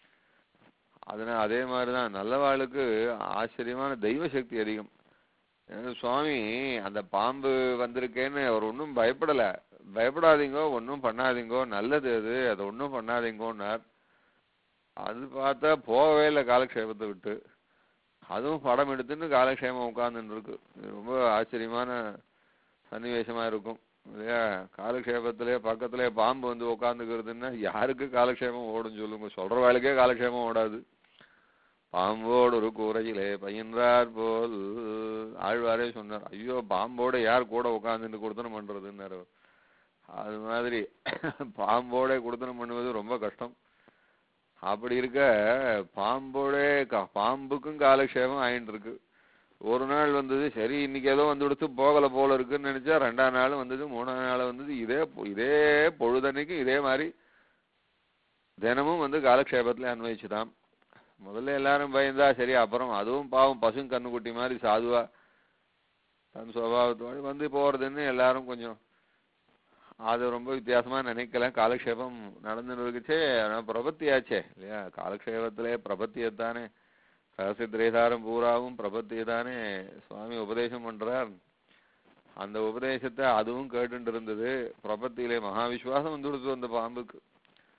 அதனால அதே மாதிரிதான் நல்லவாளுக்கு ஆச்சரியமான தெய்வ சக்தி அதிகம் ஏன்னா சுவாமி அந்த பாம்பு வந்திருக்கேன்னு அவர் ஒன்றும் பயப்படல பயப்படாதீங்கோ ஒன்றும் பண்ணாதீங்கோ நல்லது அது அதை ஒன்றும் பண்ணாதீங்கோன்னார் அது பார்த்தா போகவே இல்லை காலக்ஷேபத்தை விட்டு அதுவும் படம் எடுத்துன்னு காலக்ஷேமம் உட்கார்ந்துட்டு இருக்கு இது ரொம்ப ஆச்சரியமான சன்னிவேஷமா இருக்கும் இல்லையா காலக்ஷேபத்திலே பக்கத்திலே பாம்பு வந்து உட்காந்துக்கிறதுன்னா யாருக்கு காலக்ஷேமம் ஓடும் சொல்லுங்க சொல்ற வேலைக்கே காலக்ஷேமம் ஓடாது பாம்போடு ஒரு கூரையிலே பயின்றார் போல் ஆழ்வாரே சொன்னார் ஐயோ பாம்போட யார் கூட உட்காந்துட்டு கொடுத்தனம் பண்றதுன்னாரு அது மாதிரி பாம்போட கொடுத்தனம் பண்ணுவது ரொம்ப கஷ்டம் அப்படி இருக்க பாம்போட க- பாம்புக்கும் காலக்ஷேபம் ஆயிட்டு இருக்கு ஒரு நாள் வந்தது சரி இன்னைக்கு ஏதோ வந்து கொடுத்து போகல போல இருக்குன்னு நினைச்சா ரெண்டாம் நாள் வந்தது மூணாம் நாள் வந்தது இதே பொ- இதே பொழுதன்னைக்கு இதே மாதிரி தினமும் வந்து காலக்ஷேபத்துல அன்வயிச்சுதான் முதல்ல எல்லாரும் பயந்தா சரி அப்புறம் அதுவும் பாவம் பசும் கண்ணுக்குட்டி மாதிரி சாதுவா தன் சுவாவத்தோடு வந்து போறதுன்னு எல்லாரும் கொஞ்சம் அது ரொம்ப வித்தியாசமா நினைக்கல காலக்ஷேபம் நடந்துன்னு இருக்குச்சே ஆனா பிரபத்தியாச்சே இல்லையா காலக்ஷேபத்திலே பிரபத்தியத்தானே ரகசிய திரேதாரம் பூராவும் பிரபத்தியை தானே சுவாமி உபதேசம் பண்றார் அந்த உபதேசத்தை அதுவும் கேட்டுட்டு இருந்தது பிரபத்தியிலே மகா விசுவாசம் வந்து கொடுத்து அந்த பாம்புக்கு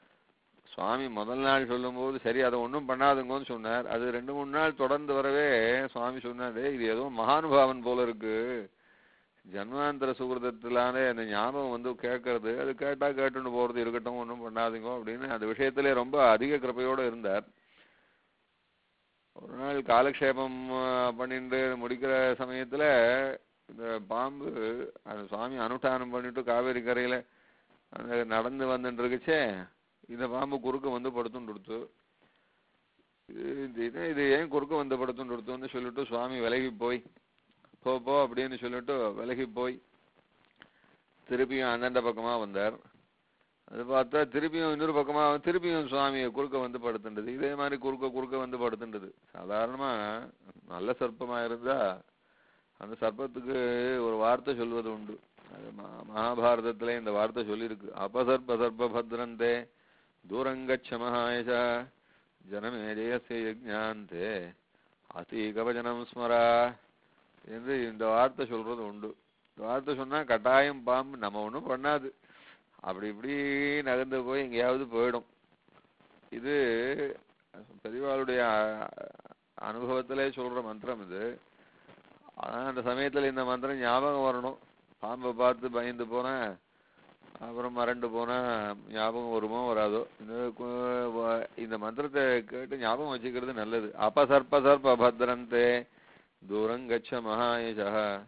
சுவாமி முதல் நாள் சொல்லும்போது சரி அதை ஒன்றும் பண்ணாதுங்கன்னு சொன்னார் அது ரெண்டு மூணு நாள் தொடர்ந்து வரவே சுவாமி சொன்னார் "டேய், இது ஏதோ மகானுபாவன் போல இருக்கு ஜன்மாந்தர சுகிருதத்திலான அந்த ஞாபகம் வந்து கேட்கறது அது கேட்டா கேட்டுன்னு போறது இருக்கட்டும் ஒன்றும் பண்ணாதீங்க அப்படின்னு அந்த விஷயத்திலே ரொம்ப அதிக கிருபையோட இருந்தார் ஒரு நாள் காலக்ஷேபம் அஹ், பண்ணிட்டு முடிக்கிற சமயத்துல இந்த பாம்பு அந்த சுவாமி அனுஷ்டானம் பண்ணிட்டு காவேரி கரையில அந்த நடந்து வந்துட்டு இருக்குச்சே இந்த பாம்பு குறுக்க வந்து படுத்துன்னு கொடுத்து இது இது இது ஏன் குறுக்க வந்து படுத்துன்னு கொடுத்துன்னு சொல்லிட்டு சுவாமி விலகி போய் போ போ அப்படின்னு சொல்லிட்டு விலகி போய் திருப்பியும் அந்தண்ட பக்கமா வந்தார் அது பார்த்தா திருப்பியும் இன்னொரு பக்கமா திருப்பியும் சுவாமியை குறுக்க வந்து படுத்துண்டது இதே மாதிரி குறுக்க குறுக்க வந்து படுத்துண்டது சாதாரணமா நல்ல சர்ப்பமா இருந்தா அந்த சர்ப்பத்துக்கு ஒரு வார்த்தை சொல்வது உண்டு அது ம- மகாபாரதத்திலே இந்த வார்த்தை சொல்லியிருக்கு அபசர்ப்ப சர்ப்ப பத்ரந்தே தூரங்கச்ச மகாயச ஜனமே ஜெயசிய யஜ்ஞாந்தே அசீகவச்சனம் ஸ்மரா என்று இந்த வார்த்தை சொல்றது உண்டு இந்த வார்த்தை சொன்னா கட்டாயம் பாம்பு நம்ம ஒண்ணும் பண்ணாது அப்படி இப்படி நகர்ந்து போய் எங்கேயாவது போயிடும் இது பெரியவாளுடைய அ- அனுபவத்திலே சொல்ற மந்திரம் இது ஆனா அந்த சமயத்துல இந்த மந்திரம் ஞாபகம் வரணும் பாம்பை பார்த்து பயந்து போனா அப்புறம் மறண்டு போனா ஞாபகம் வருமோ வராதோ இந்த கு- வ- இந்த மந்திரத்தை கேட்டு ஞாபகம் வச்சுக்கிறது நல்லது அபசர்ப்ப சர்ப்ப பத்ரந்தே தூரம் கச்ச மகாயச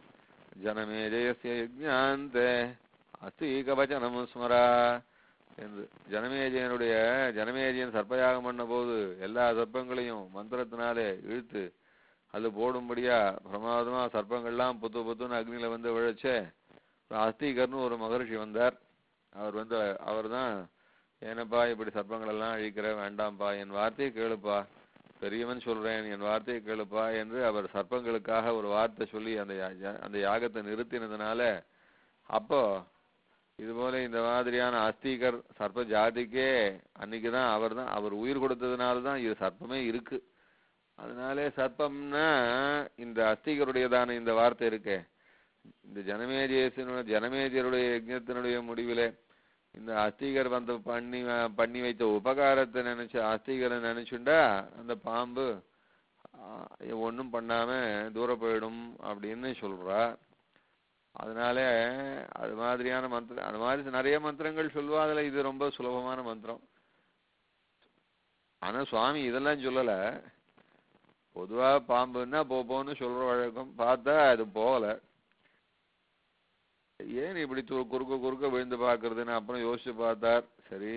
ஜனமே ஜெயசிய யஜ்ஞாந்தே அஸ்தீகவச்சனம் ஸ்மரா என்று ஜனமேஜயனுடைய ஜனமேஜயன் சர்ப்பயாகம் பண்ண போது எல்லா சர்ப்பங்களையும் மந்திரத்தினாலே இழுத்து அது போடும்படியா பிரமாதமா சர்ப்பங்கள்லாம் புத்து புத்துன்னு அக்னியில வந்து விழச்சே அஸ்தீகர்னு ஒரு மகரிஷி வந்தார் அவர் வந்து அவர் தான் ஏனப்பா இப்படி சர்ப்பங்கள் எல்லாம் அழிக்கிற வேண்டாம்ப்பா என் வார்த்தையை கேளுப்பா பெரியவன் சொல்றேன் என் வார்த்தையை கேளுப்பா என்று அவர் சர்ப்பங்களுக்காக ஒரு வார்த்தை சொல்லி அந்த யா- யா- அந்த யாகத்தை நிறுத்தினதுனால அப்போ இது போல இந்த மாதிரியான அஸ்தீகர் சர்ப்ப ஜாதிக்கே அன்னைக்கு தான் அவர் தான் அவர் உயிர் கொடுத்ததுனால தான் இது சர்ப்பமே இருக்கு அதனாலே சர்ப்பம்னா இந்த அஸ்தீகருடையதான இந்த வார்த்தை இருக்கே இந்த ஜனமேஜயசினுடைய ஜனமேஜருடைய யஜ்ஞத்தினுடைய முடிவிலே இந்த அஸ்தீகர் வந்து பண்ணி வ- பண்ணி வைத்த உபகாரத்தை நினைச்சு அஸ்தீகரை நினைச்சுண்டா அந்த பாம்பு ஒன்றும் பண்ணாம தூர போயிடும் அப்படின்னு சொல்றா அதனால அது மாதிரியான மந்திரம் அது மாதிரி நிறைய மந்திரங்கள் சொல்லுவா அதுல இது ரொம்ப சுலபமான மந்திரம் ஆனா சுவாமி இதெல்லாம் சொல்லல பொதுவா பாம்புன்னா போ போன்னு சொல்ற வழக்கம் பார்த்தா அது போகல ஏன் இப்படி து- குறுக்க குறுக்க விழுந்து பார்க்கறதுன்னு அப்புறம் யோசிச்சு பார்த்தார் சரி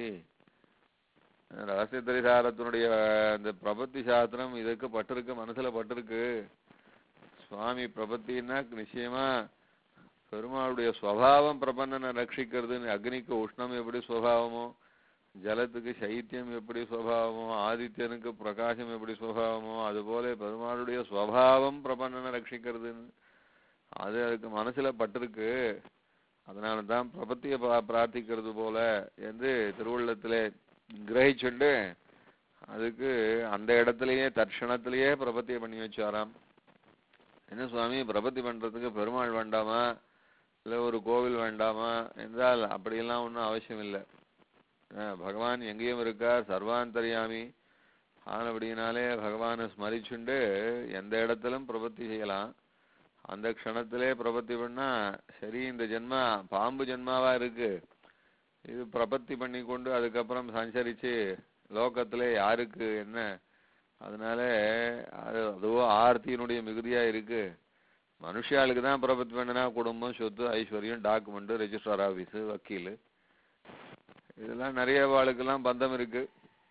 ரகசிய திரிசாரத்தினுடைய இந்த பிரபத்தி சாஸ்திரம் இதுக்கு பட்டிருக்கு மனசுல பட்டிருக்கு சுவாமி பிரபத்தின்னா நிச்சயமா பெருமாளுடைய ஸ்வபாவம் பிரபன்னனை ரட்சிக்கிறதுன்னு அக்னிக்கு உஷ்ணம் எப்படி சுவாவமோ ஜலத்துக்கு சைத்தியம் எப்படி சுவாவமோ ஆதித்யனுக்கு பிரகாசம் எப்படி சுவாவமோ அதுபோல பெருமாளுடைய ஸ்வபாவம் பிரபன்னனை ரட்சிக்கிறதுன்னு அது அதுக்கு மனசுல பட்டிருக்கு அதனால தான் பிரபத்திய பா- பிரார்த்திக்கிறது போல என்று திருவுள்ளத்திலே கிரகிச்சுண்டு அதுக்கு அந்த இடத்துலயே தர்ஷனத்திலேயே பிரபத்திய பண்ணி வச்சாராம் என்ன சுவாமி பிரபத்தி பண்றதுக்கு பெருமாள் வேண்டாமா இல்ல ஒரு கோவில் வேண்டாமா என்றால் அப்படியெல்லாம் ஒன்றும் அவசியம் இல்லை அஹ் பகவான் எங்கேயும் இருக்கார் சர்வாந்தர்யாமி ஆனபடியினாலே பகவானை ஸ்மரிச்சுண்டு எந்த இடத்திலும் பிரபத்தி செய்யலாம் அந்த க்ஷணத்திலே பிரபத்தி பண்ணா சரி இந்த ஜென்மா பாம்பு ஜென்மாவா இருக்கு இது பிரபத்தி பண்ணி கொண்டு அதுக்கப்புறம் சஞ்சரிச்சு லோகத்திலே யாருக்கு என்ன அதனால அது அதுவும் ஆர்த்தியினுடைய மிகுதியா இருக்கு மனுஷாளுக்கு தான் பிரபத்தி பண்ணினா குடும்பம் சொத்து ஐஸ்வர்யம் டாக்குமெண்ட் ரெஜிஸ்ட்ரார் ஆபீஸ் வக்கீல் இதெல்லாம் நிறைய வாளுக்கெல்லாம் பந்தம் இருக்கு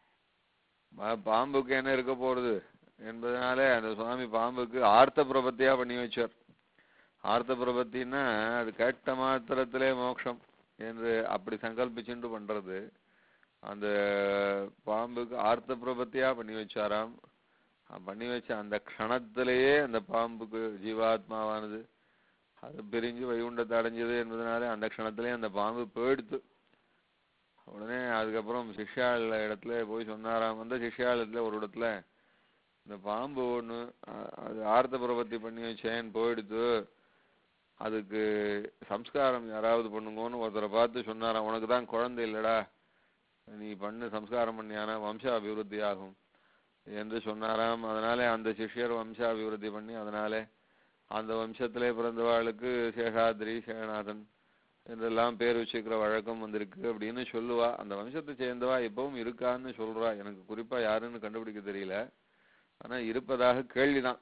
பா- பாம்புக்கு என்ன இருக்க போறது என்பதனால அந்த சுவாமி பாம்புக்கு ஆர்த்த பிரபத்தியா பண்ணி வச்சார் ஆர்த்த பிரபத்தின்னா அது கேட்ட மாத்திரத்திலே மோட்சம் என்று அப்படி சங்கல்பிச்சுண்டு பண்றது அந்த பாம்புக்கு ஆர்த்த பிரபத்தியா பண்ணி வச்சாராம் அஹ் பண்ணி வச்ச அந்த க்ஷணத்திலேயே அந்த பாம்புக்கு ஜீவாத்மாவானது அது பிரிஞ்சு வைகுண்டத்தை அடைஞ்சது என்பதனால அந்த க்ஷணத்திலே அந்த பாம்பு போயிடுத்து உடனே அதுக்கப்புறம் சிஷ்யாள் இடத்துல போய் சொன்னாராம் வந்து சிஷ்யாள் இடத்துல ஒரு இடத்துல இந்த பாம்பு ஒண்ணு அ- அது ஆர்த்த பிரபத்தி பண்ணி வச்சேன் போயிடுத்து அதுக்கு சம்ஸ்காரம் யாராவது பண்ணுங்கன்னு ஒருத்தரை பார்த்து சொன்னாராம் உனக்கு தான் குழந்தை இல்லடா நீ பண்ணு சம்ஸ்காரம் பண்ணியானா வம்ச அபிவிருத்தி ஆகும் என்று சொன்னாராம் அதனாலே அந்த சிஷ்யர் வம்ச அபிவிருத்தி பண்ணி அதனாலே அந்த வம்சத்திலே பிறந்தவாளுக்கு சேஷாத்ரி சேஷநாதன் என்றெல்லாம் பேர் வச்சுக்கிற வழக்கம் வந்திருக்கு அப்படின்னு சொல்லுவா அந்த வம்சத்தை சேர்ந்தவா இப்பவும் இருக்கான்னு சொல்றா எனக்கு குறிப்பா யாருன்னு கண்டுபிடிக்க தெரியல ஆனா இருப்பதாக கேள்விதான்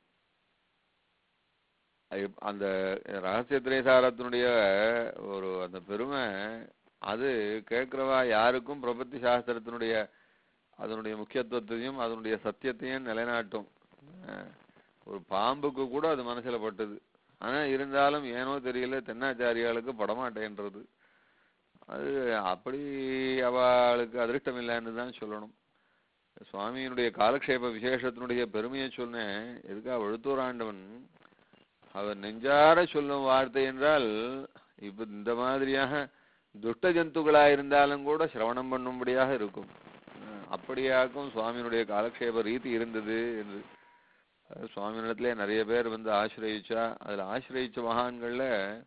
ஐ- அந்த ரகசிய திரேசாரத்தினுடைய ஒரு அந்த பெருமை அது கேட்கிறவா யாருக்கும் பிரபத்தி சாஸ்திரத்தினுடைய அதனுடைய முக்கியத்துவத்தையும் அதனுடைய சத்தியத்தையும் நிலைநாட்டும் அஹ் ஒரு பாம்புக்கு கூட அது மனசுல பட்டது ஆனா இருந்தாலும் ஏனோ தெரியல தென்னாச்சாரியாளுக்கு படமாட்டேன்றது அது அப்படி அவளுக்கு அதிருஷ்டம் இல்லைன்னு தான் சொல்லணும் சுவாமியினுடைய காலக்ஷேப விசேஷத்தினுடைய பெருமையை சொன்னேன் எதுக்கா வழுத்தூராண்டவன் அவர் நெஞ்சார சொல்லும் வார்த்தை என்றால் இப்ப இந்த மாதிரியாக துஷ்ட ஜந்துக்களா இருந்தாலும் கூட சிரவணம் பண்ணும்படியாக இருக்கும் அஹ் அப்படியாக்கும் சுவாமியினுடைய காலக்ஷேப ரீதி இருந்தது என்று அது சுவாமியிடத்திலே நிறைய பேர் வந்து ஆசிரயிச்சா அதுல ஆசிரயிச்ச மகான்கள்ல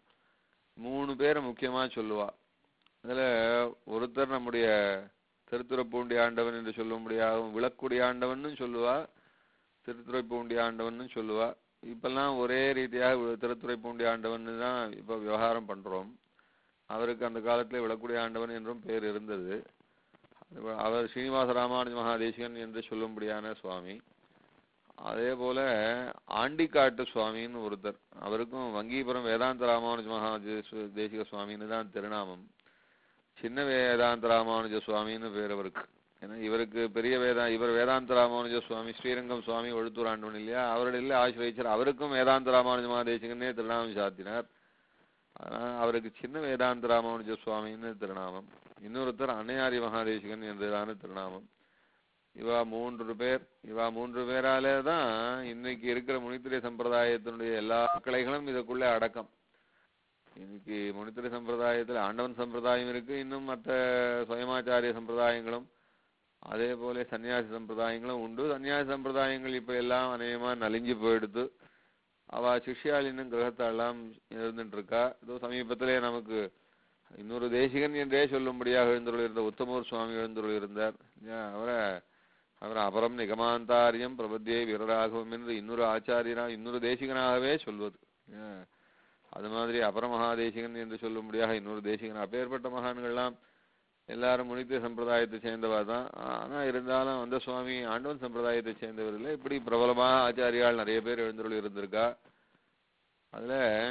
மூணு பேரை முக்கியமா சொல்லுவா அதுல ஒருத்தர் நம்முடைய திருத்துறைப்பூண்டி ஆண்டவன் என்று சொல்ல முடியாதும் விளக்குடி ஆண்டவன்னு சொல்லுவா திருத்துறைப்பூண்டி ஆண்டவன்னு சொல்லுவா இப்பெல்லாம் ஒரே ரீதியாக வி- திருத்துறைப்பூண்டி ஆண்டவன் தான் இப்ப விவகாரம் பண்றோம் அவருக்கு அந்த காலத்துல விளக்குடி ஆண்டவன் என்றும் பேர் இருந்தது அது- அவர் ஸ்ரீனிவாச ராமானுஜ மகாதேசிகன் என்று சொல்லும்படியான சுவாமி அதே போல ஆண்டிக்காட்டு சுவாமின்னு ஒருத்தர் அவருக்கும் வங்கீபுரம் வேதாந்த ராமானுஜ மகா தேச- தேசிக சுவாமின்னு தான் திருநாமம் சின்ன வேதாந்த ராமானுஜ சுவாமின்னு பேர் அவருக்கு ஏன்னா இவருக்கு பெரிய வேதா இவர் வேதாந்த ராமானுஜ சுவாமி ஸ்ரீரங்கம் சுவாமி ஒழுத்தூர் ஆண்டவன் இல்லையா அவரிடையில ஆசிரியர் அவருக்கும் வேதாந்த ராமானுஜ மகாதேசிகனே திருநாமம் சாத்தினார் அதனால அவருக்கு சின்ன வேதாந்த ராமானுஜ சுவாமின்னு திருநாமம் இன்னொருத்தர் அன்னையாரி மகாதேசிகன் என்றுதான திருநாமம் இவா மூன்று பேர் இவா மூன்று பேராலே தான் இன்னைக்கு இருக்கிற முனித்திரை சம்பிரதாயத்தினுடைய எல்லா கிளைகளும் இதுக்குள்ளே அடக்கம் இன்னைக்கு முனித்திரை சம்பிரதாயத்துல ஆண்டவன் சம்பிரதாயம் இருக்கு இன்னும் மற்ற சுயமாச்சாரிய சம்பிரதாயங்களும் அதே போல சன்னியாசி சம்பிரதாயங்களும் உண்டு சன்னியாசி சம்பிரதாயங்கள் இப்ப எல்லாம் அநேகமா நலிஞ்சு போயிடுத்து அவ சிஷ்யால் இன்னும் கிரகத்தாலாம் இருந்துட்டு இருக்கா இதோ சமீபத்திலே நமக்கு இன்னொரு தேசிகன் என்றே சொல்லும்படியாக எழுந்தருள் இருந்த உத்தமூர் சுவாமி எழுந்தருள் இருந்தார் ஏன் அவரை அவர் அபரம் நிகமாந்தாரியம் பிரபத்தியை வீரராகவும் என்று இன்னொரு ஆச்சாரியனா இன்னொரு தேசிகனாகவே சொல்வது ஏன் அது மாதிரி அபரமகாதேசிகன் என்று சொல்லும்படியாக இன்னொரு தேசிகன் அப்பேற்பட்ட மகான்கள்லாம் எல்லாரும் முனித்திய சம்பிரதாயத்தை சேர்ந்தவா தான் ஆனா இருந்தாலும் அந்த சுவாமி ஆண்டவன் சம்பிரதாயத்தை சேர்ந்தவர் இல்லை இப்படி பிரபலமாக ஆச்சாரியால் நிறைய பேர் எழுந்தருள் இருந்திருக்கா அதுல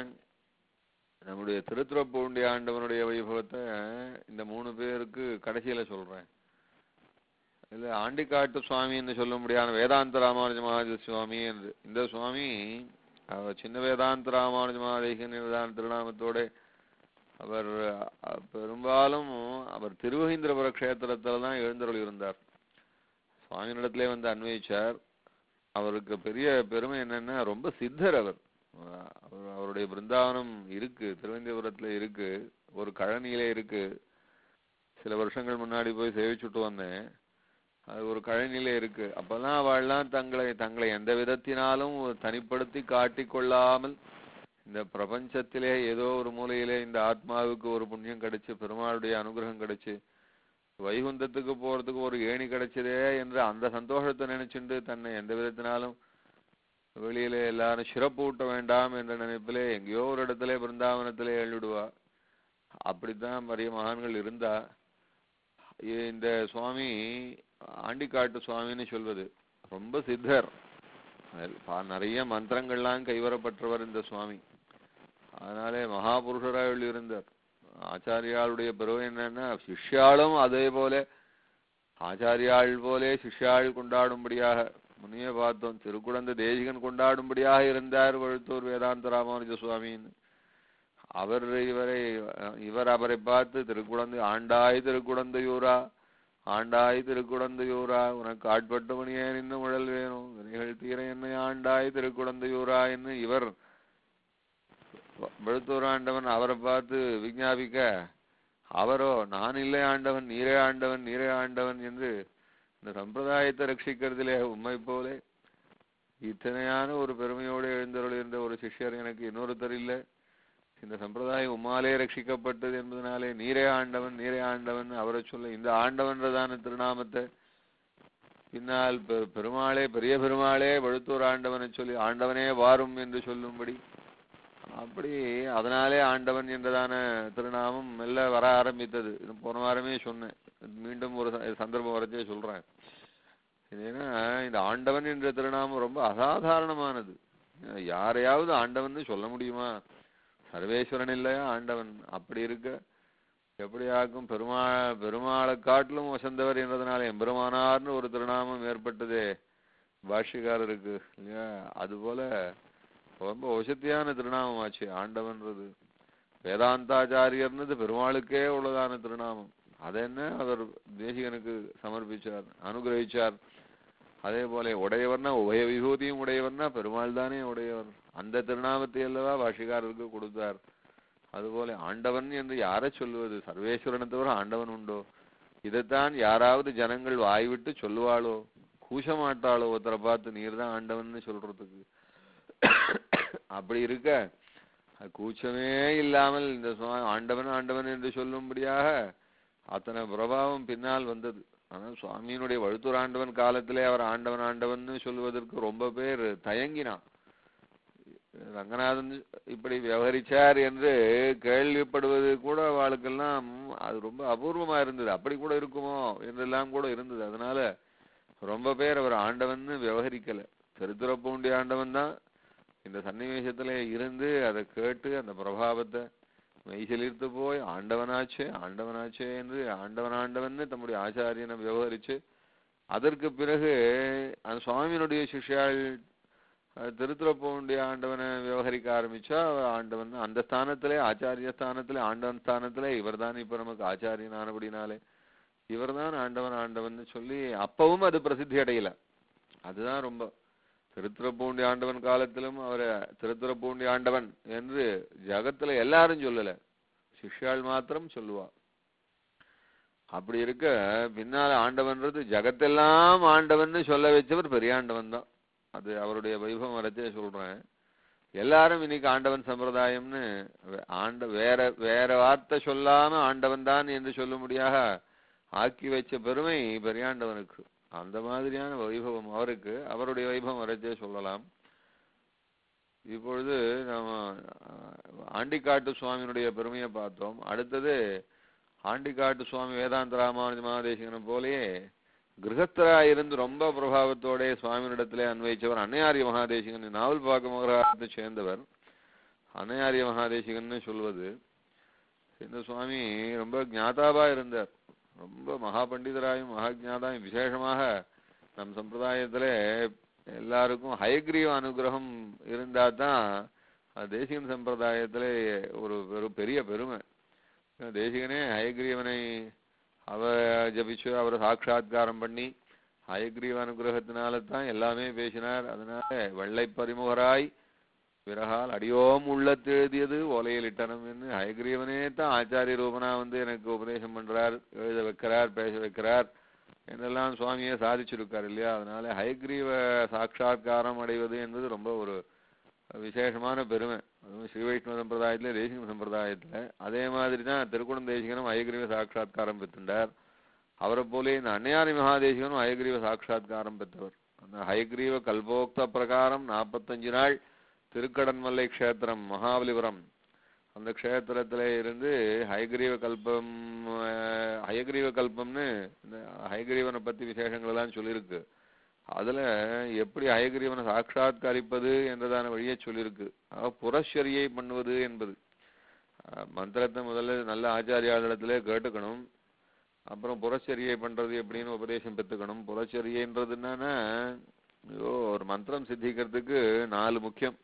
நம்முடைய திருத்துறப்பூண்டி ஆண்டவனுடைய வைபவத்தை இந்த மூணு பேருக்கு கடைசியில சொல்றேன் இதுல ஆண்டிக்காட்டு சுவாமின்னு சொல்ல முடியாத வேதாந்த ராமானுஜ மகாஜ சுவாமி என்று இந்த சுவாமி அவர் சின்ன வேதாந்த ராமானுஜ மகாதேசன் என்றுதான் திருநாமத்தோட அவர் அஹ், பெரும்பாலும் அவர் திருவகீந்திரபுர க்ஷேத்திரத்துல தான் எழுந்தருள் இருந்தார் சுவாமியினிடத்திலே வந்து அன்வயிச்சார் அவருக்கு பெரிய பெருமை என்னன்னா ரொம்ப சித்தர் அவர் அஹ், அவர் அவருடைய பிருந்தாவனம் இருக்கு திருவனந்தபுரத்துல இருக்கு ஒரு கழனியிலே இருக்கு சில வருஷங்கள் முன்னாடி போய் சேவிச்சுட்டு வந்தேன் அது ஒரு கழனியிலே இருக்கு அப்பெல்லாம் அவள்லாம் தங்களை தங்களை எந்த விதத்தினாலும் ஒரு தனிப்படுத்தி காட்டிக் கொள்ளாமல் இந்த பிரபஞ்சத்திலே ஏதோ ஒரு மூலையிலே இந்த ஆத்மாவுக்கு ஒரு புண்ணியம் கிடைச்சு பெருமாளுடைய அனுகிரகம் கிடைச்சு வைகுந்தத்துக்கு போறதுக்கு ஒரு ஏணி கிடைச்சதே என்று அந்த சந்தோஷத்தை நினைச்சுண்டு தன்னை எந்த விதத்தினாலும் வெளியிலே எல்லாரும் சிறப்பூட்ட வேண்டாம் என்ற நினைப்பிலே எங்கேயோ ஒரு இடத்துல பிருந்தாவனத்திலே எழுடுவா அப்படித்தான் நிறைய மகான்கள் இருந்தா இ- இந்த சுவாமி ஆண்டிக்காட்டு சுவாமின்னு சொல்வது ரொம்ப சித்தர் அதில் பா- நிறைய மந்திரங்கள்லாம் கைவரப்பட்டவர் இந்த சுவாமி அதனாலே மகாபுருஷராக இருந்தார் ஆச்சாரியாளுடைய பெருமை என்னன்னா சிஷ்யாளும் அதே போல ஆச்சாரியாள் போலே சிஷ்யாள் கொண்டாடும்படியாக முன்னே பார்த்தோம் திருக்குழந்தை தேசிகன் கொண்டாடும்படியாக இருந்தார் வழுத்தூர் வேதாந்த ராமானுஜ சுவாமின்னு அவர் இவரை இவர் அவரை பார்த்து திருக்குழந்தை ஆண்டாய் திருக்குழந்தையூரா ஆண்டாய் திருக்குழந்தையூரா உனக்கு ஆட்பட்டவனியே நின்று உழல் வேணும் வினைகள் தீர என்னை ஆண்டாய் திருக்குழந்தையூரா என்று இவர் வெளுத்தூர் ஆண்டவன் அவரை பார்த்து விஞ்ஞாபிக்க அவரோ நான் இல்லை ஆண்டவன் நீரே ஆண்டவன் நீரே ஆண்டவன் என்று இந்த சம்பிரதாயத்தை ரட்சிக்கிறதிலே உண்மை போலே இத்தனையான ஒரு பெருமையோடு எழுந்தருள் இருந்த ஒரு சிஷ்யர் எனக்கு இன்னொருத்தர் இல்லை இந்த சம்பிரதாயம் உம்மாலே ரட்சிக்கப்பட்டது என்பதனாலே நீரே ஆண்டவன் நீரே ஆண்டவன் அவரை சொல்ல இந்த ஆண்டவன்றதான திருநாமத்தை பின்னால் பெ- பெருமாளே பெரிய பெருமாளே வழுத்தூர் ஆண்டவனை சொல்லி ஆண்டவனே வாரும் என்று சொல்லும்படி அப்படி அதனாலே ஆண்டவன் என்றதான திருநாமம் மெல்ல வர ஆரம்பித்தது இது போன வாரமே சொன்னேன் மீண்டும் ஒரு ச- சந்தர்ப்பம் வரச்சே சொல்றேன் இது ஏன்னா இந்த ஆண்டவன் என்ற திருநாமம் ரொம்ப அசாதாரணமானது யாரையாவது ஆண்டவன் சொல்ல முடியுமா சர்வேஸ்வரன் இல்லையா ஆண்டவன் அப்படி இருக்க எப்படியாக்கும் பெருமா பெருமாளை காட்டிலும் வசந்தவர் என்றதுனால எம்பெருமானார்னு ஒரு திருநாமம் ஏற்பட்டதே பாஷ்யக்காரருக்கு இல்லையா அதுபோல ரொம்ப வசத்தியான திருநாமமாச்சு ஆண்டவன்றது வேதாந்தாச்சாரியர்னது பெருமாளுக்கே உள்ளதான திருநாமம் அதை என்ன அவர் தேசிகனுக்கு சமர்ப்பிச்சார் அனுகிரகிச்சார் அதே போல உடையவர்னா உபய விபூதியும் உடையவர்னா பெருமாள் தானே உடையவர் அந்த திருநாமத்தை அல்லவா பாஷிகாரருக்கு கொடுத்தார் அதுபோல ஆண்டவன் என்று யாரை சொல்லுவது சர்வேஸ்வரனை தவிர ஆண்டவன் உண்டோ இதைத்தான் யாராவது ஜனங்கள் வாய்விட்டு சொல்லுவாளோ கூச மாட்டாளோ ஒருத்தரை பார்த்து நீர் தான் ஆண்டவன்னு சொல்றதுக்கு அப்படி இருக்க அது கூச்சமே இல்லாமல் இந்த சுவா- ஆண்டவன் ஆண்டவன் என்று சொல்லும்படியாக அத்தனை பிரபாவம் பின்னால் வந்தது ஆனால் சுவாமியினுடைய வழுத்தூர் ஆண்டவன் காலத்திலே அவர் ஆண்டவன் ஆண்டவன்னு சொல்லுவதற்கு ரொம்ப பேர் தயங்கினான் ரங்கநாதன் இப்படி விவகரிச்சார் என்று கேள்விப்படுவது கூட அவளுக்கெல்லாம் அது ரொம்ப அபூர்வமா இருந்தது அப்படி கூட இருக்குமோ என்றெல்லாம் கூட இருந்தது அதனால ரொம்ப பேர் அவர் ஆண்டவன்னு விவகரிக்கல திருத்துறப்பூண்டி ஆண்டவன் தான் இந்த சன்னிவேசத்துல இருந்து அதை கேட்டு அந்த பிரபாவத்தை மெய்சிலிர்த்து போய் ஆண்டவனாச்சே ஆண்டவனாச்சே என்று ஆண்டவன் ஆண்டவன்னு தம்முடைய ஆச்சாரியனை விவகரிச்சு அதற்கு பிறகு அந்த சுவாமியினுடைய சிஷ்யாள் அஹ், திருத்துறப்பூண்டி ஆண்டவனை விவகரிக்க ஆரம்பிச்சா அவர் ஆண்டவன் அந்த ஸ்தானத்திலே ஆச்சாரிய ஸ்தானத்திலே ஆண்டவன் ஸ்தானத்திலே இவர்தான் இப்ப நமக்கு ஆச்சாரியன் ஆனபடினாலே இவர்தான் ஆண்டவன் ஆண்டவன் சொல்லி அப்பவும் அது பிரசித்தி அடையல அதுதான் ரொம்ப திருத்துறப்பூண்டி ஆண்டவன் காலத்திலும் அவரை திருத்துறப்பூண்டி ஆண்டவன் என்று ஜகத்துல எல்லாரும் சொல்லல சிஷ்யாள் மாத்திரம் சொல்லுவா அப்படி இருக்க பின்னால ஆண்டவன்றது ஜகத்தெல்லாம் ஆண்டவன்னு சொல்ல வச்சவர் பெரியாண்டவன் தான் அது அவருடைய வைபவம் வரச்சே சொல்றேன் எல்லாரும் இன்னைக்கு ஆண்டவன் சம்பிரதாயம்னு வே- ஆண்ட வேற வேற வார்த்தை சொல்லாம ஆண்டவன் தான் என்று சொல்லும்படியாக ஆக்கி வச்ச பெருமை பெரியாண்டவனுக்கு அந்த மாதிரியான வைபவம் அவருக்கு அவருடைய வைபவம் வரச்சே சொல்லலாம் இப்பொழுது நாம அஹ், ஆண்டிக்காட்டு சுவாமியினுடைய பெருமையை பார்த்தோம் அடுத்தது ஆண்டிக்காட்டு சுவாமி வேதாந்த ராமானுஜ மகாதேசிகனை போலயே கிரகஸ்தரா இருந்து ரொம்ப பிரபாவத்தோட சுவாமியினிடத்திலே அன்வயிச்சவர் அன்னையாரிய மகாதேசிகன் நாவல் பாக்க மகராஜத்தை சேர்ந்தவர் அன்னையாரிய மகாதேசிகன்னு சொல்வது இந்த சுவாமி ரொம்ப ஞாதாவா இருந்தார் ரொம்ப மகா பண்டிதராயும் மகா ஞாதாயும் விசேஷமாக நம் சம்பிரதாயத்திலே எல்லாருக்கும் ஹயக்ரீவ அனுகிரகம் இருந்தா தான் அது தேசிகன் சம்பிரதாயத்திலே ஒரு ஒரு பெரிய பெருமை தேசிகனே ஹயக்ரீவனை அவ ஜபிச்சு அவரை சாட்சாத்காரம் பண்ணி ஹயக்ரீவ அனுகிரகத்தினால தான் எல்லாமே பேசினார் அதனால வெள்ளை பரிமுகராய் பிறகால் அடியோம் உள்ளத்து எழுதியது ஓலையில் இட்டனம் என்று ஹயக்ரீவனே தான் ஆச்சாரிய ரூபனா வந்து எனக்கு உபதேசம் பண்றார் எழுத வைக்கிறார் பேச வைக்கிறார் என்றெல்லாம் சுவாமியே சாதிச்சிருக்கார் இல்லையா அதனால ஹயக்ரீவ சாட்சாத்காரம் அடைவது என்பது ரொம்ப ஒரு விசேஷமான பெருமை அதுவும் ஸ்ரீ வைஷ்ணவ சம்பிரதாயத்துல தேசிக சம்பிரதாயத்துல அதே மாதிரி தான் திருக்குணம் தேசிகனும் ஹயக்ரீவ சாட்சாத்காரம் பெற்றுண்டார் அவரை போலே இந்த அன்னையாரி மகாதேசிகனும் ஹயக்ரீவ சாட்சாத்காரம் பெற்றவர் அந்த ஹயக்ரீவ கல்போக்த பிரகாரம் நாற்பத்தஞ்சு நாள் திருக்கடன்மல்லை க்ஷேத்திரம் மகாபலிபுரம் அந்த க்ஷேத்திரத்துல இருந்து ஹயக்ரீவ கல்பம் அஹ், ஹயக்ரீவ கல்பம்னு இந்த ஹயக்ரீவனை பத்தி விசேஷங்கள் எல்லாம் சொல்லியிருக்கு அதுல எப்படி ஹயக்ரீவனை சாட்சாத்கரிப்பது என்றதான வழியை சொல்லியிருக்கு அதாவது புறச்சரியை பண்ணுவது என்பது அஹ், மந்திரத்தை முதல்ல நல்ல ஆச்சாரியாளிடத்திலே கேட்டுக்கணும் அப்புறம் புறச்சரியை பண்றது எப்படின்னு உபதேசம் பெற்றுக்கணும் புறச்சரியன்றது என்னன்னா ஐயோ ஒரு மந்திரம் சித்திக்கிறதுக்கு நாலு முக்கியம்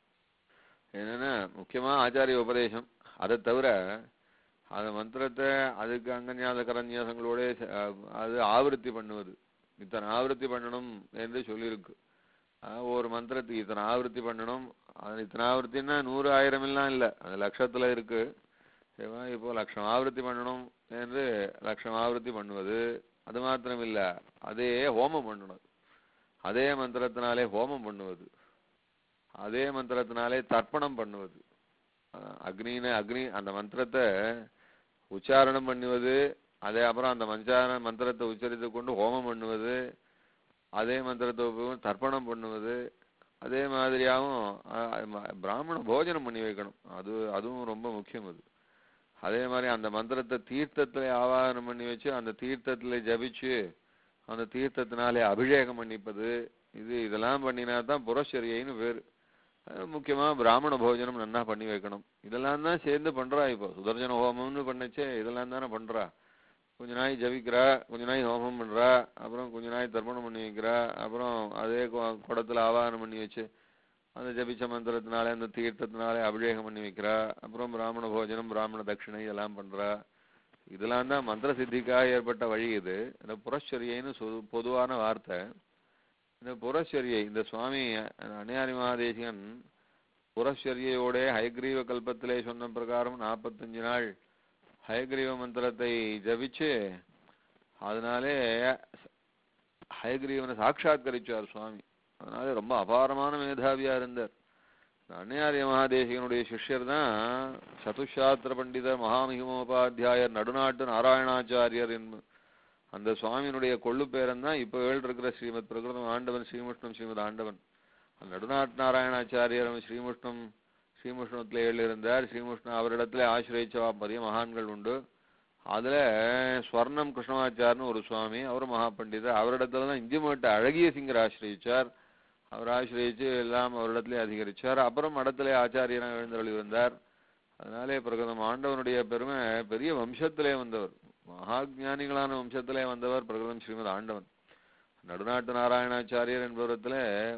என்னன்னா முக்கியமா ஆச்சாரிய உபதேசம் அதை தவிர அந்த மந்திரத்தை அதுக்கு அங்கன்யாச கரன்யாசங்களோட ச- அஹ் அது ஆவருத்தி பண்ணுவது இத்தனை ஆவருத்தி பண்ணணும் என்று சொல்லியிருக்கு அஹ் ஒரு மந்திரத்துக்கு இத்தனை ஆவருத்தி பண்ணணும் அது இத்தனை ஆவருத்தின்னா நூறு ஆயிரம் எல்லாம் இல்லை அது லட்சத்துல இருக்கு சரிவா? இப்போ லட்சம் ஆவருத்தி பண்ணணும் என்று லட்சம் ஆவருத்தி பண்ணுவது அது மாத்திரம் இல்ல அதே ஹோமம் பண்ணணும் அதே மந்திரத்தினாலே ஹோமம் பண்ணுவது அதே மந்திரத்தினாலே தர்ப்பணம் பண்ணுவது அஹ் அக்னின அக்னி அந்த மந்திரத்தை உச்சாரணம் பண்ணுவது அதே அப்புறம் அந்த மஞ்சார மந்திரத்தை உச்சரித்து கொண்டு ஹோமம் பண்ணுவது அதே மந்திரத்தை உபயோகம் தர்ப்பணம் பண்ணுவது அதே மாதிரியாகவும் அஹ், ம- பிராமண போஜனம் பண்ணி வைக்கணும் அது அதுவும் ரொம்ப முக்கியம் அது அதே மாதிரி அந்த மந்திரத்தை தீர்த்தத்துல ஆவாகனம் பண்ணி வச்சு அந்த தீர்த்தத்துல ஜபிச்சு அந்த தீர்த்தத்தினாலே அபிஷேகம் பண்ணிப்பது இது இதெல்லாம் பண்ணினா தான் புரஷரியைன்னு பேரு அஹ் முக்கியமா பிராமண போஜனம் நன்னா பண்ணி வைக்கணும் இதெல்லாம் தான் சேர்ந்து பண்றா இப்போ சுதர்சன ஹோமம்னு பண்ணச்சே இதெல்லாம் தானே பண்றா கொஞ்ச நாய் ஜபிக்கிறா கொஞ்ச நாய் ஹோமம் பண்றா அப்புறம் கொஞ்ச நாய் தர்ப்பணம் பண்ணி வைக்கிறா அப்புறம் அதே கொ- குடத்துல ஆவாகனம் பண்ணி வச்சு அந்த ஜபிச்ச மந்திரத்தினாலே அந்த தீர்த்தத்தினாலே அபிஷேகம் பண்ணி வைக்கிறா அப்புறம் பிராமண போஜனம் பிராமண தட்சிணை இதெல்லாம் பண்றா இதெல்லாம் தான் மந்திர சித்திக்காக ஏற்பட்ட வழி இது இந்த புரஸ்சரியைன்னு சொ- பொதுவான வார்த்தை இந்த புரஸ்சரியை இந்த சுவாமி அணியாரி மகாதேசிகன் புரஸ்சரியையோட ஹயக்ரீவ கல்பத்திலே சொன்ன பிரகாரம் நாற்பத்தஞ்சு நாள் ஹயக்ரீவ மந்திரத்தை ஜபிச்சு அதனாலே ஹயக்ரீவனை சாட்சாத்கரிச்சார் சுவாமி அதனால ரொம்ப அபாரமான மேதாவியா இருந்தார் அன்னையாரிய மகாதேசிகனுடைய சிஷ்யர் தான் சதுஷாஸ்திர பண்டிதர் மகாமகிமோபாத்தியாயர் நடுநாட்டு நாராயணாச்சாரியர் என்ப அந்த சுவாமியினுடைய கொள்ளு பேரன் தான் இப்போ ஏழு இருக்கிற ஸ்ரீமத் பிரகிருதம் ஆண்டவன் ஸ்ரீமுஷ்ணம் ஸ்ரீமத் ஆண்டவன் அந்த நடுநாட்டு நாராயணாச்சாரியர் ஸ்ரீமுஷ்ணம் ஸ்ரீமுஷ்ணத்துல ஏழு இருந்தார் ஸ்ரீமுஷ்ணம் அவரிடத்துல ஆசிரியச்சவா பெரிய மகான்கள் உண்டு அதுல ஸ்வர்ணம் கிருஷ்ணமாச்சார்னு ஒரு சுவாமி அவர் மகா பண்டிதர் அவரிடத்துல தான் இஞ்சிமேட்டு அழகிய சிங்கர் ஆசிரியச்சார் அவர் ஆசிரியச்சு எல்லாம் அவரிடத்திலே அதிகரிச்சார் அப்புறம் மடத்திலே ஆச்சாரியனாக எழுந்தருளி வந்தார் அதனாலே பிரகதம் ஆண்டவனுடைய பெருமை பெரிய வம்சத்திலே வந்தவர் மகா ஞானிகளான வம்சத்திலே வந்தவர் பிரகதம் ஸ்ரீமத் ஆண்டவன் நடுநாட்டு நாராயணாச்சாரியர் என்பவரத்துல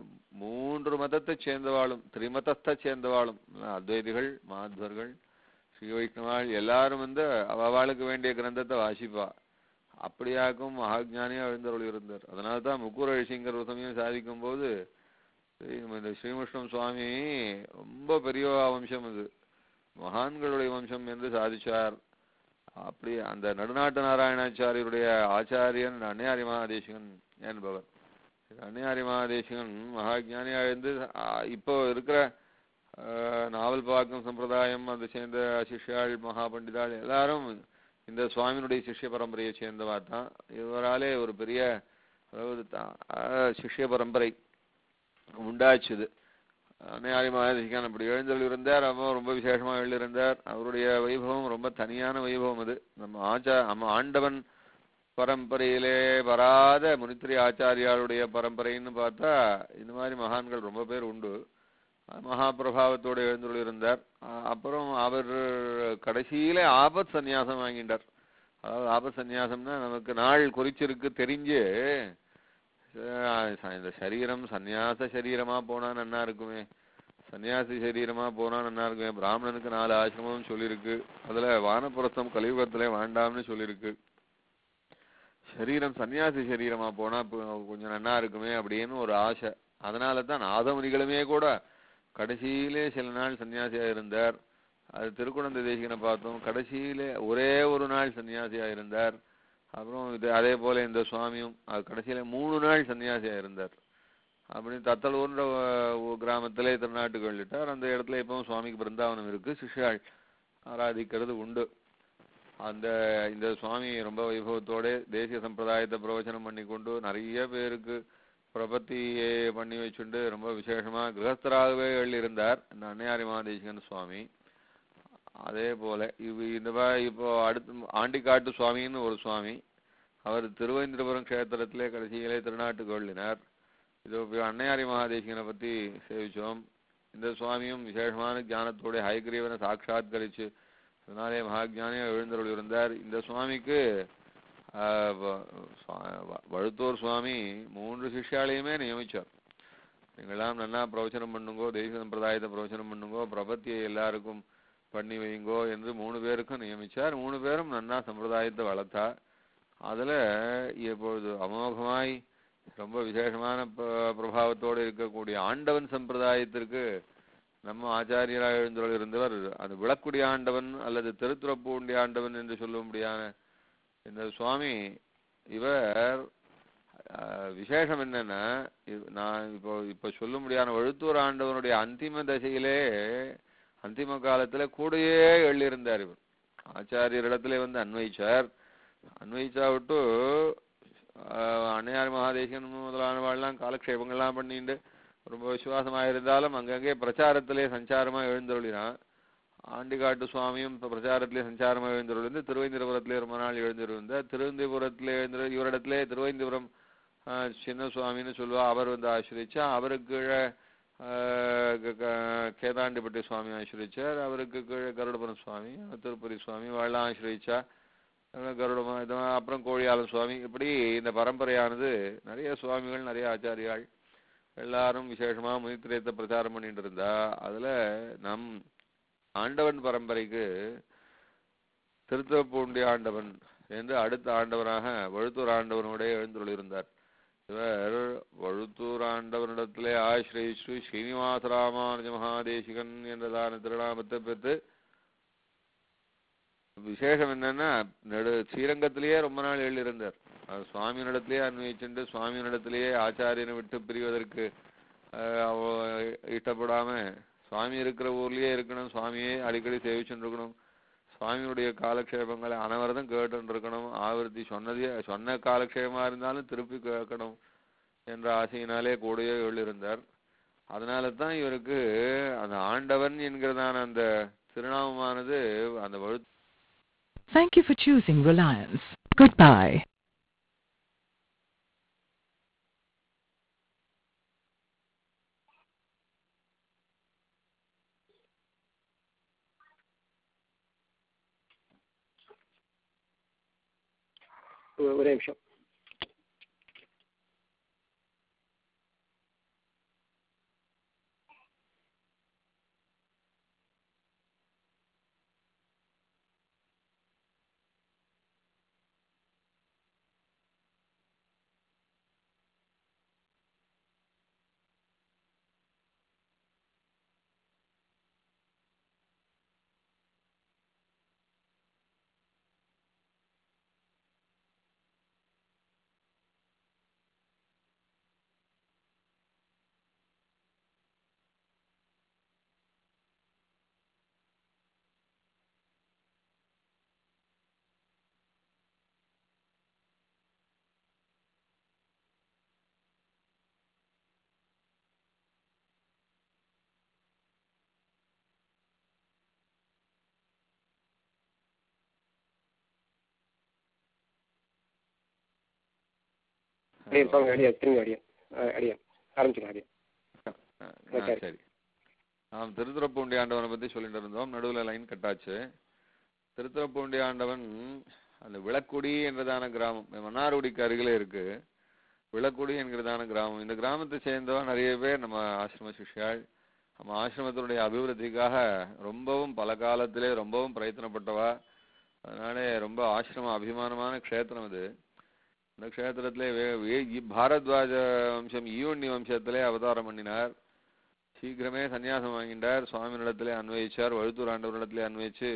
மூன்று மதத்தைச் சேர்ந்தவாளும் திரிமதத்தை சேர்ந்தவாளும் அத்வைதிகள் மாத்வர்கள் ஸ்ரீ வைஷ்ணவாள் எல்லாரும் வந்து அவ- அவளுக்கு வேண்டிய கிரந்தத்தை வாசிப்பா அப்படியாக்கும் மகாஜானியா எழுந்தருள் இருந்தார் அதனால தான் முக்கூர ரிஷிங்கர் ஒரு சமயம் சாதிக்கும் போது ஸ்ரீ- இந்த ஸ்ரீமுஷ்ணம் சுவாமி ரொம்ப பெரிய வம்சம் இது மகான்களுடைய வம்சம் என்று சாதிச்சார் அப்படி அந்த நடுநாட்டு நாராயணாச்சாரியருடைய ஆச்சாரியன் அன்னையாரி மகாதேசிகன் என்பவர் அன்னையாரி மகாதேசிகன் மகாஜானியா இருந்து ஆ, இப்போ இருக்கிற ஆ, நாவல் பாக்கம் சம்பிரதாயம் அதை சேர்ந்த சிஷ்யாள் மகா பண்டிதாள் எல்லாரும் இந்த சுவாமியினுடைய சிஷ்ய பரம்பரையை சேர்ந்தவா தான் இவராலே ஒரு பெரிய அதாவது தா- ஆ, சிஷ்ய பரம்பரை உண்டாச்சுது அன்னையாரி மகாதேசிகன் அப்படி எழுந்தருள் இருந்தார் அவன் ரொம்ப விசேஷமா எழுந்திருந்தார் அவருடைய வைபவம் ரொம்ப தனியான வைபவம் அது நம்ம ஆச்சா நம்ம ஆண்டவன் பரம்பரையிலே வராத முனித்திரி ஆச்சாரியாளுடைய பரம்பரைன்னு பார்த்தா இந்த மாதிரி மகான்கள் ரொம்ப பேர் உண்டு மகா பிரபாவத்தோடு எழுந்துள்ள இருந்தார் அஹ் அப்புறம் அவர் கடைசியில ஆபத் சந்நியாசம் வாங்கிட்டார் அதாவது ஆபத் சந்நியாசம்னா நமக்கு நாள் குறிச்சிருக்கு தெரிஞ்சு அஹ் ச- இந்த சரீரம் சந்நியாச சரீரமா போனா நன்னா இருக்குமே சன்னியாசி சரீரமா போனா நன்னா இருக்குமே பிராமணனுக்கு நாலு ஆசிரமம் சொல்லியிருக்கு அதுல வானப்புரஸ்தம் கலியுகத்திலே வேண்டாம்னு சொல்லியிருக்கு சரீரம் சன்னியாசி சரீரமா போனா இப்போ கொஞ்சம் நன்னா இருக்குமே அப்படின்னு ஒரு ஆசை அதனால தான் நாதமுனிகளுமே கூட கடைசியிலே சில நாள் சன்னியாசியா இருந்தார் அது திருக்குழந்தை தேசிகனை பார்த்தோம் கடைசியிலே ஒரே ஒரு நாள் சன்னியாசியா இருந்தார் அப்புறம் இது அதே போல இந்த சுவாமியும் அது கடைசியில மூணு நாள் சன்னியாசியா இருந்தார் அப்படி தத்தலூர்ன்ற அஹ், ஒரு கிராமத்திலே திருநாட்டுக்கு வெளியிட்டார் அந்த இடத்துல இப்பவும் சுவாமிக்கு பிருந்தாவனம் இருக்கு சிஷ்யாள் ஆராதிக்கிறது உண்டு அந்த இந்த சுவாமி ரொம்ப வைபவத்தோட தேசிய சம்பிரதாயத்தை பிரவச்சனம் பண்ணி கொண்டு நிறைய பேருக்கு பிரபத்தியை பண்ணி வச்சுண்டு ரொம்ப விசேஷமா கிரகஸ்தராகவே எழுதியிருந்தார் இந்த அன்னையாரி மகாதேசிகன் சுவாமி அதே போல இவ் இந்த வ- இப்போ அடுத்து ஆண்டிக்காட்டு சுவாமின்னு ஒரு சுவாமி அவர் திருவேந்திரபுரம் க்ஷேத்திரத்திலே கடைசியிலே திருநாட்டுக்கு எழுதினார் இது இப்ப அன்னையாரி மகாதேசிகனை பத்தி சேவிச்சோம் இந்த சுவாமியும் விசேஷமான ஞானத்தோட ஹயக்ரீவனை சாட்சாத்கரிச்சு அதனாலே மகாஜானியா எழுந்தருள் இருந்தார் இந்த சுவாமிக்கு ஆஹ், வ- சுவா- வ- வழுத்தூர் சுவாமி மூன்று சிஷ்யாலையுமே நியமிச்சார் நீங்களாம் நன்னா பிரவச்சனம் பண்ணுங்கோ தெய்வ சம்பிரதாயத்தை பிரவச்சனம் பண்ணுங்கோ பிரபத்தியை எல்லாருக்கும் பண்ணி வைங்கோ என்று மூணு பேருக்கும் நியமிச்சார் மூணு பேரும் நன்னா சம்பிரதாயத்தை வளர்த்தா அதுல இப்பொழுது அமோகமாய் ரொம்ப விசேஷமான ப- பிரபாவத்தோடு இருக்கக்கூடிய ஆண்டவன் சம்பிரதாயத்திற்கு நம்ம ஆச்சாரியராக எழுந்தருள் இருந்தவர் அது விளக்குடி ஆண்டவன் அல்லது திருத்துறப்பூண்டி ஆண்டவன் என்று சொல்லும்படியான இந்த சுவாமி இவர் ஆஹ், விசேஷம் என்னன்னா இவ்- நான் இப்போ இப்போ சொல்லும்படியான வழுத்தூர் ஆண்டவனுடைய அந்திம தசையிலே அந்திம காலத்துல கூடயே எழுதியிருந்தார் இவர் ஆச்சாரியரிடத்துல வந்து அன்வைச்சார் அன்வைச்சா விட்டு ஆஹ், அன்னையார் மகாதேசன் முதலானவாள்லாம் காலக்ஷேபங்கள்லாம் பண்ணிட்டு ரொம்ப விசுவாசமா இருந்தாலும் அங்கங்கே பிரச்சாரத்திலே சஞ்சாரமா எழுந்தருளினான் ஆண்டிகாட்டு சுவாமியும் இப்ப பிரச்சாரத்திலே சஞ்சாரமா எழுந்தருளிருந்து திருவேந்திரபுரத்திலே ரொம்ப நாள் எழுந்திருந்தார் திருவந்திபுரத்திலே எழுந்திரு இவரிடத்திலே திருவேந்திபுரம் ஆஹ், சின்ன சுவாமின்னு சொல்லுவா அவர் வந்து ஆசிரிச்சா அவருக்கு கீழே ஆஹ், க- க- கேதாண்டிப்பட்டி சுவாமி ஆசிரிச்சார் அவருக்கு கீழே கருடபுரம் சுவாமி திருப்பதி சுவாமி வாழலாம் ஆசிரிச்சா கருடமா இது அப்புறம் கோழியாளன் சுவாமி இப்படி இந்த பரம்பரையானது நிறைய சுவாமிகள் நிறைய ஆச்சாரியாள் எல்லாரும் விசேஷமா முனித்திரயத்தை பிரச்சாரம் பண்ணிட்டு இருந்தா அதுல நம் ஆண்டவன் பரம்பரைக்கு திருத்துவப்பூண்டி ஆண்டவன் என்று அடுத்த ஆண்டவராக வழுத்தூர் ஆண்டவனோட எழுந்துள்ளிருந்தார் இவர் வழுத்தூர் ஆண்டவனிடத்திலே ஆசிரியஸ்ரீ ஸ்ரீனிவாச ராமானுஜ மகாதேசிகன் என்றதான திருநாமத்தை பெற்று விசேஷம் என்னன்னா நெடு ஸ்ரீரங்கத்திலேயே ரொம்ப நாள் எழுதியிருந்தார் அது சுவாமியினிடத்திலேயே அன்வயிச்சுண்டு சுவாமியினிடத்திலேயே ஆச்சாரியனை விட்டு பிரிவதற்கு ஆஹ், அவ- இஷ்டப்படாம சுவாமி இருக்கிற ஊர்லயே இருக்கணும் சுவாமியே அடிக்கடி சேவிச்சுட்டு இருக்கணும் சுவாமியுடைய காலக்ஷேபங்களை அனவரதம் கேட்டுட்டு இருக்கணும் ஆவர்த்தி சொன்னதே சொன்ன காலக்ஷேபமா இருந்தாலும் திருப்பி கேட்கணும் என்ற ஆசையினாலே கூடயே எழுதியிருந்தார் அதனால தான் இவருக்கு அந்த ஆண்டவன் என்கிறதான அந்த திருநாமமானது அந்த வழு Thank you for choosing Reliance. Goodbye. ஒ- ஒரே நிமிஷம் அடியன் சுவாமி அடியன் திரும்பி அடியன் அஹ், அடியன் ஆரம்பிச்சுக்கலாம் அடியன் ஆ, சரி. சரி ஆம் திருத்துறப்பூண்டி ஆண்டவனை பத்தி சொல்லிட்டு இருந்தோம் நடுவுல லைன் கட்டாச்சு திருத்துறப்பூண்டி ஆண்டவன் அந்த விளக்குடி என்றதான கிராமம் மன்னார்குடிக்கு அருகிலே இருக்கு விளக்குடி என்கிறதான கிராமம் இந்த கிராமத்தை சேர்ந்தவா நிறைய பேர் நம்ம ஆசிரம சிஷ்யாள் நம்ம ஆசிரமத்தினுடைய அபிவிருத்திக்காக ரொம்பவும் பல காலத்திலே ரொம்பவும் பிரயத்தனப்பட்டவா அதனாலே ரொம்ப ஆசிரம அபிமானமான க்ஷேத்திரம் இது இந்த க்ஷேத்திரத்திலே வே- வே- இ- பாரத்வாஜ வம்சம் ஈவண்ணி வம்சத்திலே அவதாரம் பண்ணினார் சீக்கிரமே சன்னியாசம் வாங்கிட்டார் சுவாமியினிடத்திலே அன்வயிச்சார் வழுத்தூர் ஆண்டவரிடத்திலே அன்வயிச்சு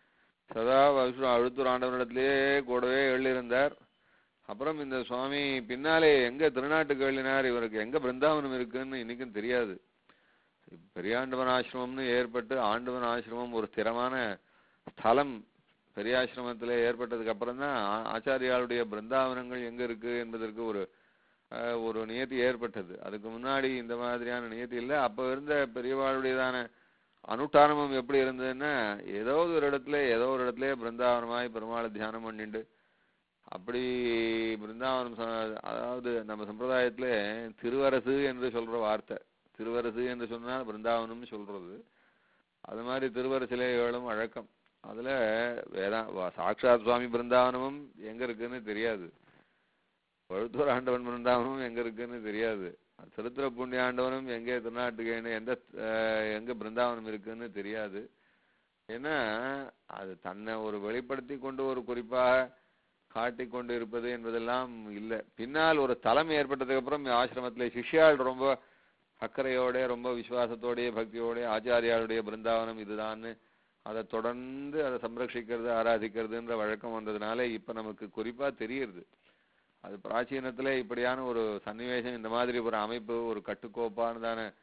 சதா வழுத்தூர் அழுத்தூர் ஆண்டவரிடத்திலேயே கூடவே எழுதியிருந்தார் அப்புறம் இந்த சுவாமி பின்னாலே எங்க திருநாட்டுக்கு எழுதினார் இவருக்கு எங்க பிருந்தாவனம் இருக்குன்னு இன்னைக்கும் தெரியாது பெரியாண்டவன் ஆசிரமம்னு ஏற்பட்டு ஆண்டவன் ஆசிரமம் ஒரு ஸ்திரமான ஸ்தலம் பெரியாசிரமத்திலே ஏற்பட்டதுக்கு அப்புறம் தான் ஆச்சாரியாளுடைய பிருந்தாவனங்கள் எங்க இருக்கு என்பதற்கு ஒரு அஹ், ஒரு நியதி ஏற்பட்டது அதுக்கு முன்னாடி இந்த மாதிரியான நியதி இல்லை அப்ப இருந்த பெரியவாளுடையதான அனுஷ்டானமும் எப்படி இருந்ததுன்னா ஏதோ ஒரு இடத்துல ஏதோ ஒரு இடத்துல பிருந்தாவனமாய் பெருமாளை தியானம் பண்ணிட்டு அப்படி பிருந்தாவனம் ச- அதாவது நம்ம சம்பிரதாயத்துல திருவரசு என்று சொல்ற வார்த்தை திருவரசு என்று சொன்னால் பிருந்தாவனம்னு சொல்றது அது மாதிரி திருவரசிலே ஏழும் வழக்கம் அதுல வேதா வா- சாக்ஷாத் சுவாமி பிருந்தாவனமும் எங்க இருக்குன்னு தெரியாது வழுத்தூர் ஆண்டவன் பிருந்தாவனமும் எங்க இருக்குன்னு தெரியாது திருத்துறப்பூண்டி ஆண்டவனும் எங்கே திருநாட்டுக்கு எந்த அஹ், எங்க பிருந்தாவனம் இருக்குன்னு தெரியாது ஏன்னா அது தன்னை ஒரு வெளிப்படுத்தி கொண்டு ஒரு குறிப்பாக காட்டிக் கொண்டு இருப்பது என்பதெல்லாம் இல்லை பின்னால் ஒரு தலம் ஏற்பட்டதுக்கு அப்புறம் ஆசிரமத்திலே சிஷ்யாள் ரொம்ப அக்கறையோட ரொம்ப விசுவாசத்தோடய பக்தியோட ஆச்சாரியாளுடைய பிருந்தாவனம் இதுதான்னு அதை தொடர்ந்து அதை சம்ரட்சிக்கிறது ஆராதிக்கிறதுன்ற வழக்கம் வந்ததுனால இப்ப நமக்கு குறிப்பா தெரியுது அது பிராச்சீனத்துல இப்படியான ஒரு சன்னிவேசம் இந்த மாதிரி ஒரு அமைப்பு ஒரு கட்டுக்கோப்பானதான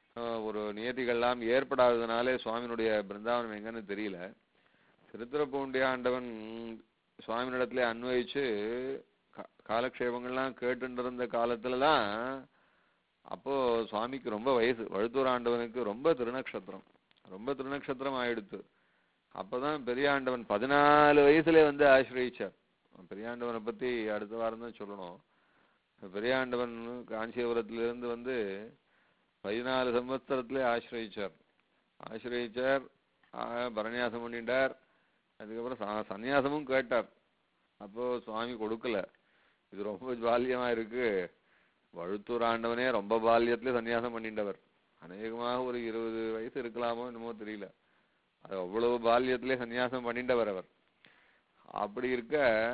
அஹ், ஒரு நியதிகள்லாம் ஏற்படாததுனாலே சுவாமியினுடைய பிருந்தாவனம் எங்கன்னு தெரியல திருத்துறப்பூண்டி ஆண்டவன் சுவாமியிடத்துல அன்வயிச்சு கா- காலக்ஷேபங்கள்லாம் கேட்டுட்டு இருந்த காலத்துலலாம் அப்போ சுவாமிக்கு ரொம்ப வயசு வழுத்தூர் ஆண்டவனுக்கு ரொம்ப திருநக்ஷத்திரம் ரொம்ப திருநக்ஷத்திரம் ஆயிடுத்து அப்பதான் பெரியாண்டவன் பதினாலு வயசுல வந்து ஆசிரயிச்சார் பெரியாண்டவனை பத்தி அடுத்த வாரம் தான் சொல்லணும் பெரியாண்டவன் காஞ்சிபுரத்துல இருந்து வந்து பதினாலு சம்பத்சரத்திலே ஆசிரயிச்சார் ஆசிரயிச்சார் ஆ, பரநியாசம் பண்ணிட்டார் அதுக்கப்புறம் ச- சந்நியாசமும் கேட்டார் அப்போ சுவாமி கொடுக்கல இது ரொம்ப பால்யமா இருக்கு வழுத்தூர் ஆண்டவனே ரொம்ப பால்யத்துல சந்நியாசம் பண்ணிட்டவர் அநேகமாக ஒரு இருபது வயசு இருக்கலாமோ என்னமோ தெரியல அது அவ்வளவு பால்யத்திலே சந்நியாசம் பண்ணிட்டவர் அவர் அப்படி இருக்க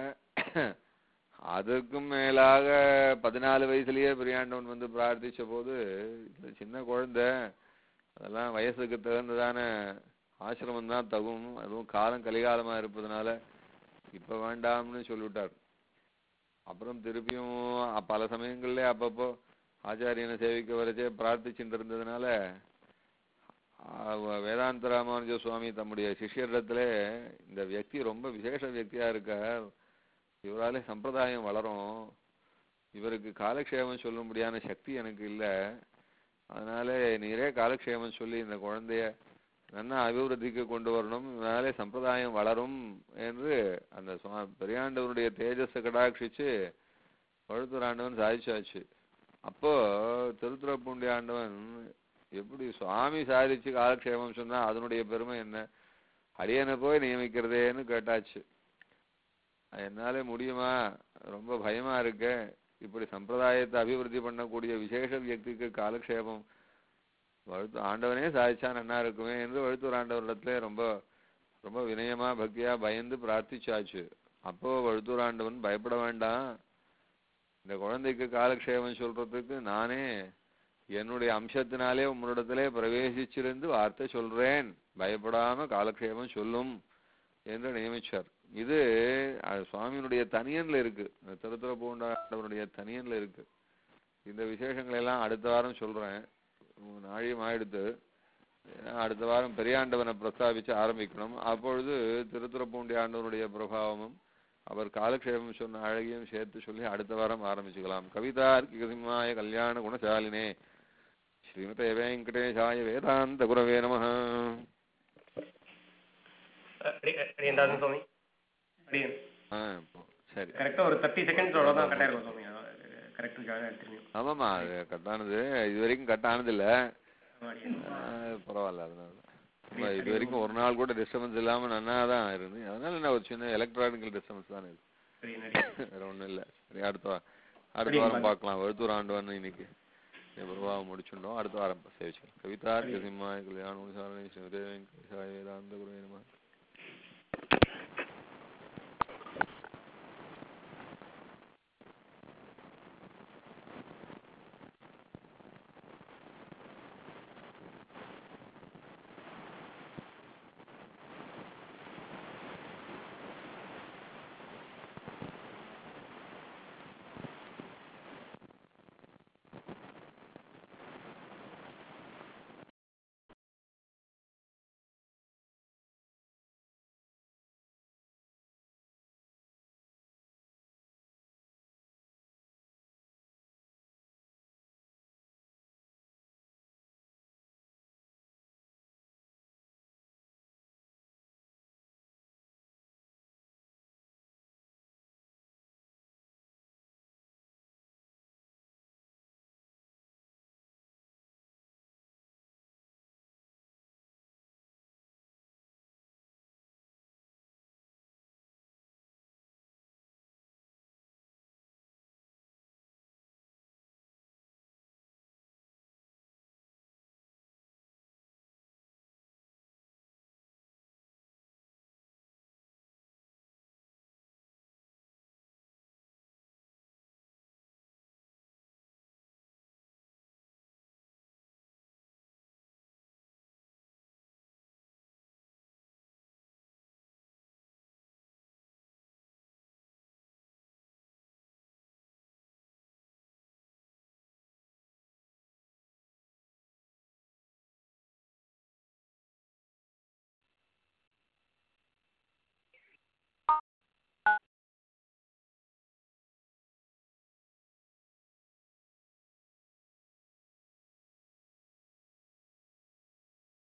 அதுக்கும் மேலாக பதினாலு வயசுலயே பெரியாண்டவன் வந்து பிரார்த்திச்ச போது இந்த சின்ன குழந்தை அதெல்லாம் வயசுக்கு தகுந்ததான ஆசிரமம் தான் தகும் அதுவும் காலம் கலிகாலமா இருப்பதனால இப்ப வேண்டாம்னு சொல்லிவிட்டார் அப்புறம் திருப்பியும் அ- பல சமயங்கள்ல அப்பப்போ ஆச்சாரியனை சேவிக்க வரைச்சே பிரார்த்திச்சுட்டு இருந்ததுனால ஆ, வ- வேதாந்த ராமானுஜ சுவாமி தம்முடைய சிஷ்யரிடத்துல இந்த வியக்தி ரொம்ப விசேஷ வியக்தியா இருக்கார் இவராலே சம்பிரதாயம் வளரும் இவருக்கு காலக்ஷேமம் சொல்லும்படியான சக்தி எனக்கு இல்லை அதனால நீரே காலக்ஷேமம் சொல்லி இந்த குழந்தைய நன்னா அபிவிருத்திக்கு கொண்டு வரணும் இதனாலே சம்பிரதாயம் வளரும் என்று அந்த சுவா- பெரியாண்டவனுடைய தேஜஸை கடாட்சிச்சு பழுத்தூர் ஆண்டவன் சாதிச்சாச்சு அப்போ திருத்துறப்பூண்டி ஆண்டவன் எப்படி சுவாமி சாதிச்சு காலக்ஷேமம் சொன்னா அதனுடைய பெருமை என்ன அடியனை போய் நியமிக்கிறதேன்னு கேட்டாச்சு என்னாலே முடியுமா ரொம்ப பயமா இருக்கு இப்படி சம்பிரதாயத்தை அபிவிருத்தி பண்ணக்கூடிய விசேஷ வியக்திக்கு காலக்ஷேபம் வழுத்து ஆண்டவனே சாதிச்சா நன்னா இருக்குமே என்று வழுத்தூர் ஆண்டவரிடத்துல ரொம்ப ரொம்ப வினயமா பக்தியா பயந்து பிரார்த்திச்சாச்சு அப்போ வழுத்தூர் ஆண்டவன் பயப்பட வேண்டாம் இந்த குழந்தைக்கு காலக்ஷேபம் சொல்றதுக்கு நானே என்னுடைய அம்சத்தினாலே உம்மிடத்திலே பிரவேசிச்சிருந்து வார்த்தை சொல்றேன் பயப்படாம காலக்ஷேபம் சொல்லும் என்று நியமிச்சார் இது அது சுவாமியினுடைய தனியன்ல இருக்கு இந்த திருத்துற பூண்டாண்டவனுடைய தனியன்ல இருக்கு இந்த விசேஷங்களை எல்லாம் அடுத்த வாரம் சொல்றேன் உம் நாழியும் ஆயிடுத்து ஏன்னா அடுத்த வாரம் பெரியாண்டவனை பிரஸ்தாபிச்சு ஆரம்பிக்கணும் அப்பொழுது திருத்துறப்பூண்டி ஆண்டவனுடைய பிரபாவமும் அவர் காலக்ஷேபம் சொன்ன அழகியும் சேர்த்து சொல்லி அடுத்த வாரம் ஆரம்பிச்சுக்கலாம் கவிதார்க்கிக சிம்மாய கல்யாண குணசாலினே ஸ்ரீமதே வெங்கடேஷாய வேதாந்த குரவே நமः அடியன் சுவாமி அடியன் ஆ இப்போ சரி கரெக்டாக ஒரு தேர்ட்டி செகண்ட்ஸ் அவ்வளோதான் கட்டாக இருக்கும் சுவாமி கரெக்டுக்காக திரும்பியும் ஆமாம்மா அது கட்டானது இது வரைக்கும் கட்டானது இல்ல ஆமா, அடியன். ஆ, பரவாயில்ல அதனால ரொம்ப இது வரைக்கும் ஒரு நாள் கூட டிஸ்டர்பன்ஸ் இல்லாம நன்னா தான் இருந்து அதனால என்ன ஒரு சின்ன எலக்ட்ரானிக்கல் டிஸ்டர்பன்ஸ் தானே இது அடியன், அடியன். வேற ஒண்ணும் இல்ல சரி அடுத்த வாரம் அடுத்த வாரம் பார்க்கலாம் வழுத்தூர் ஆண்டு இன்னைக்கு பிரபாவம் முடிச்சுட்டோம் அடுத்த வாரம் சேவிச்சு கவிதா சிம்மாய கல்யாணம் சாரணி ஸ்ரீ வேதாந்த குரு நம